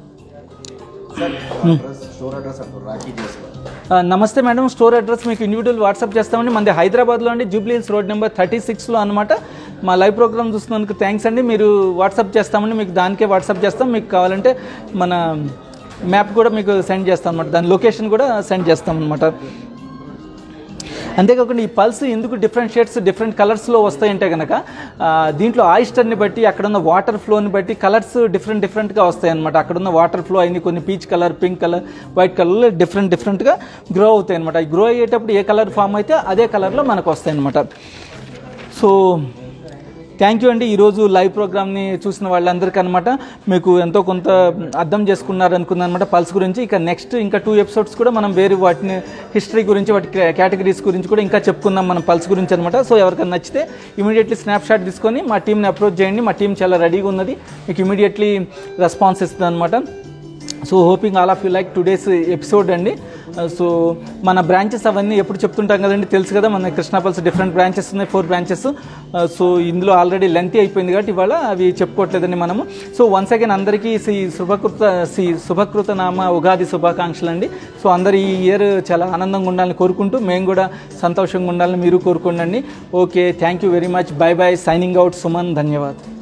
Speaker 2: స్టోర్ అడ్రస్ అంటారు రాఖీ చేసుకోవాలి
Speaker 1: ఆ, నమస్తే మేడం స్టోర్ అడ్రస్ మీకు ఇండివిజువల్ వాట్సాప్ చేస్తామండి మనది హైదరాబాద్లో అండి Jubilee Hills road number thirty సిక్స్లో అనమాట మా లైవ్ ప్రోగ్రామ్ చూస్తున్నందుకు థ్యాంక్స్ అండి మీరు వాట్సాప్ చేస్తామండి మీకు దానికే వాట్సాప్ చేస్తాం మీకు కావాలంటే మన మ్యాప్ కూడా మీకు సెండ్ చేస్తాం అనమాట దాని లొకేషన్ కూడా సెండ్ చేస్తాం అనమాట అంతేకాకుండా ఈ పల్స్ ఎందుకు డిఫరెంట్ షేడ్స్ డిఫరెంట్ కలర్స్లో వస్తాయంటే కనుక ఆ, దీంట్లో ఆయిస్టర్ని బట్టి అక్కడ ఉన్న వాటర్ ఫ్లోని బట్టి కలర్స్ డిఫరెంట్ డిఫరెంట్గా వస్తాయి అనమాట అక్కడ ఉన్న వాటర్ ఫ్లో అన్ని కొన్ని peach colour pink colour white కలర్లో డిఫరెంట్ డిఫరెంట్గా గ్రో అవుతాయి అనమాట ఈ గ్రో అయ్యేటప్పుడు ఏ కలర్ ఫామ్ అయితే అదే కలర్లో మనకు వస్తాయి అనమాట సో థ్యాంక్ యూ అండి ఈరోజు లైవ్ ప్రోగ్రామ్ని చూసిన వాళ్ళందరికీ అనమాట మీకు ఎంతో కొంత అర్థం చేసుకున్నారు అనుకున్నాను అనమాట పల్స్ గురించి ఇక నెక్స్ట్ ఇంకా టూ ఎపిసోడ్స్ కూడా మనం వేరే వాటిని హిస్టరీ గురించి వాటి కేటగిరీస్ గురించి కూడా ఇంకా చెప్పుకుందాం మనం పల్స్ గురించి అనమాట సో ఎవరికైనా నచ్చితే ఇమీడియట్లీ స్నాప్ షాట్ తీసుకొని మా టీంని అప్రోచ్ చేయండి మా టీం చాలా రెడీగా ఉన్నది మీకు ఇమీడియట్లీ రెస్పాన్స్ ఇస్తుంది అనమాట so hoping all of you like today's episode అండి సో మన బ్రాంచెస్ అవన్నీ ఎప్పుడు చెప్తుంటాం కదండి తెలుసు కదా మన కృష్ణాపల్స్ డిఫరెంట్ బ్రాంచెస్ ఉన్నాయి ఫోర్ బ్రాంచెస్ సో ఇందులో ఆల్రెడీ లెంతీ అయిపోయింది కాబట్టి ఇవాళ అవి చెప్పుకోవట్లేదండి మనము సో వన్స్ అగైన్ అందరికీ శ్రీ శుభకృత శ్రీ శుభకృత నామ ఉగాది శుభాకాంక్షలు అండి సో అందరు ఈ ఇయర్ చాలా ఆనందంగా ఉండాలని కోరుకుంటూ మేము కూడా సంతోషంగా ఉండాలని మీరు కోరుకోండి okay thank you very much bye bye signing out Suman ధన్యవాద్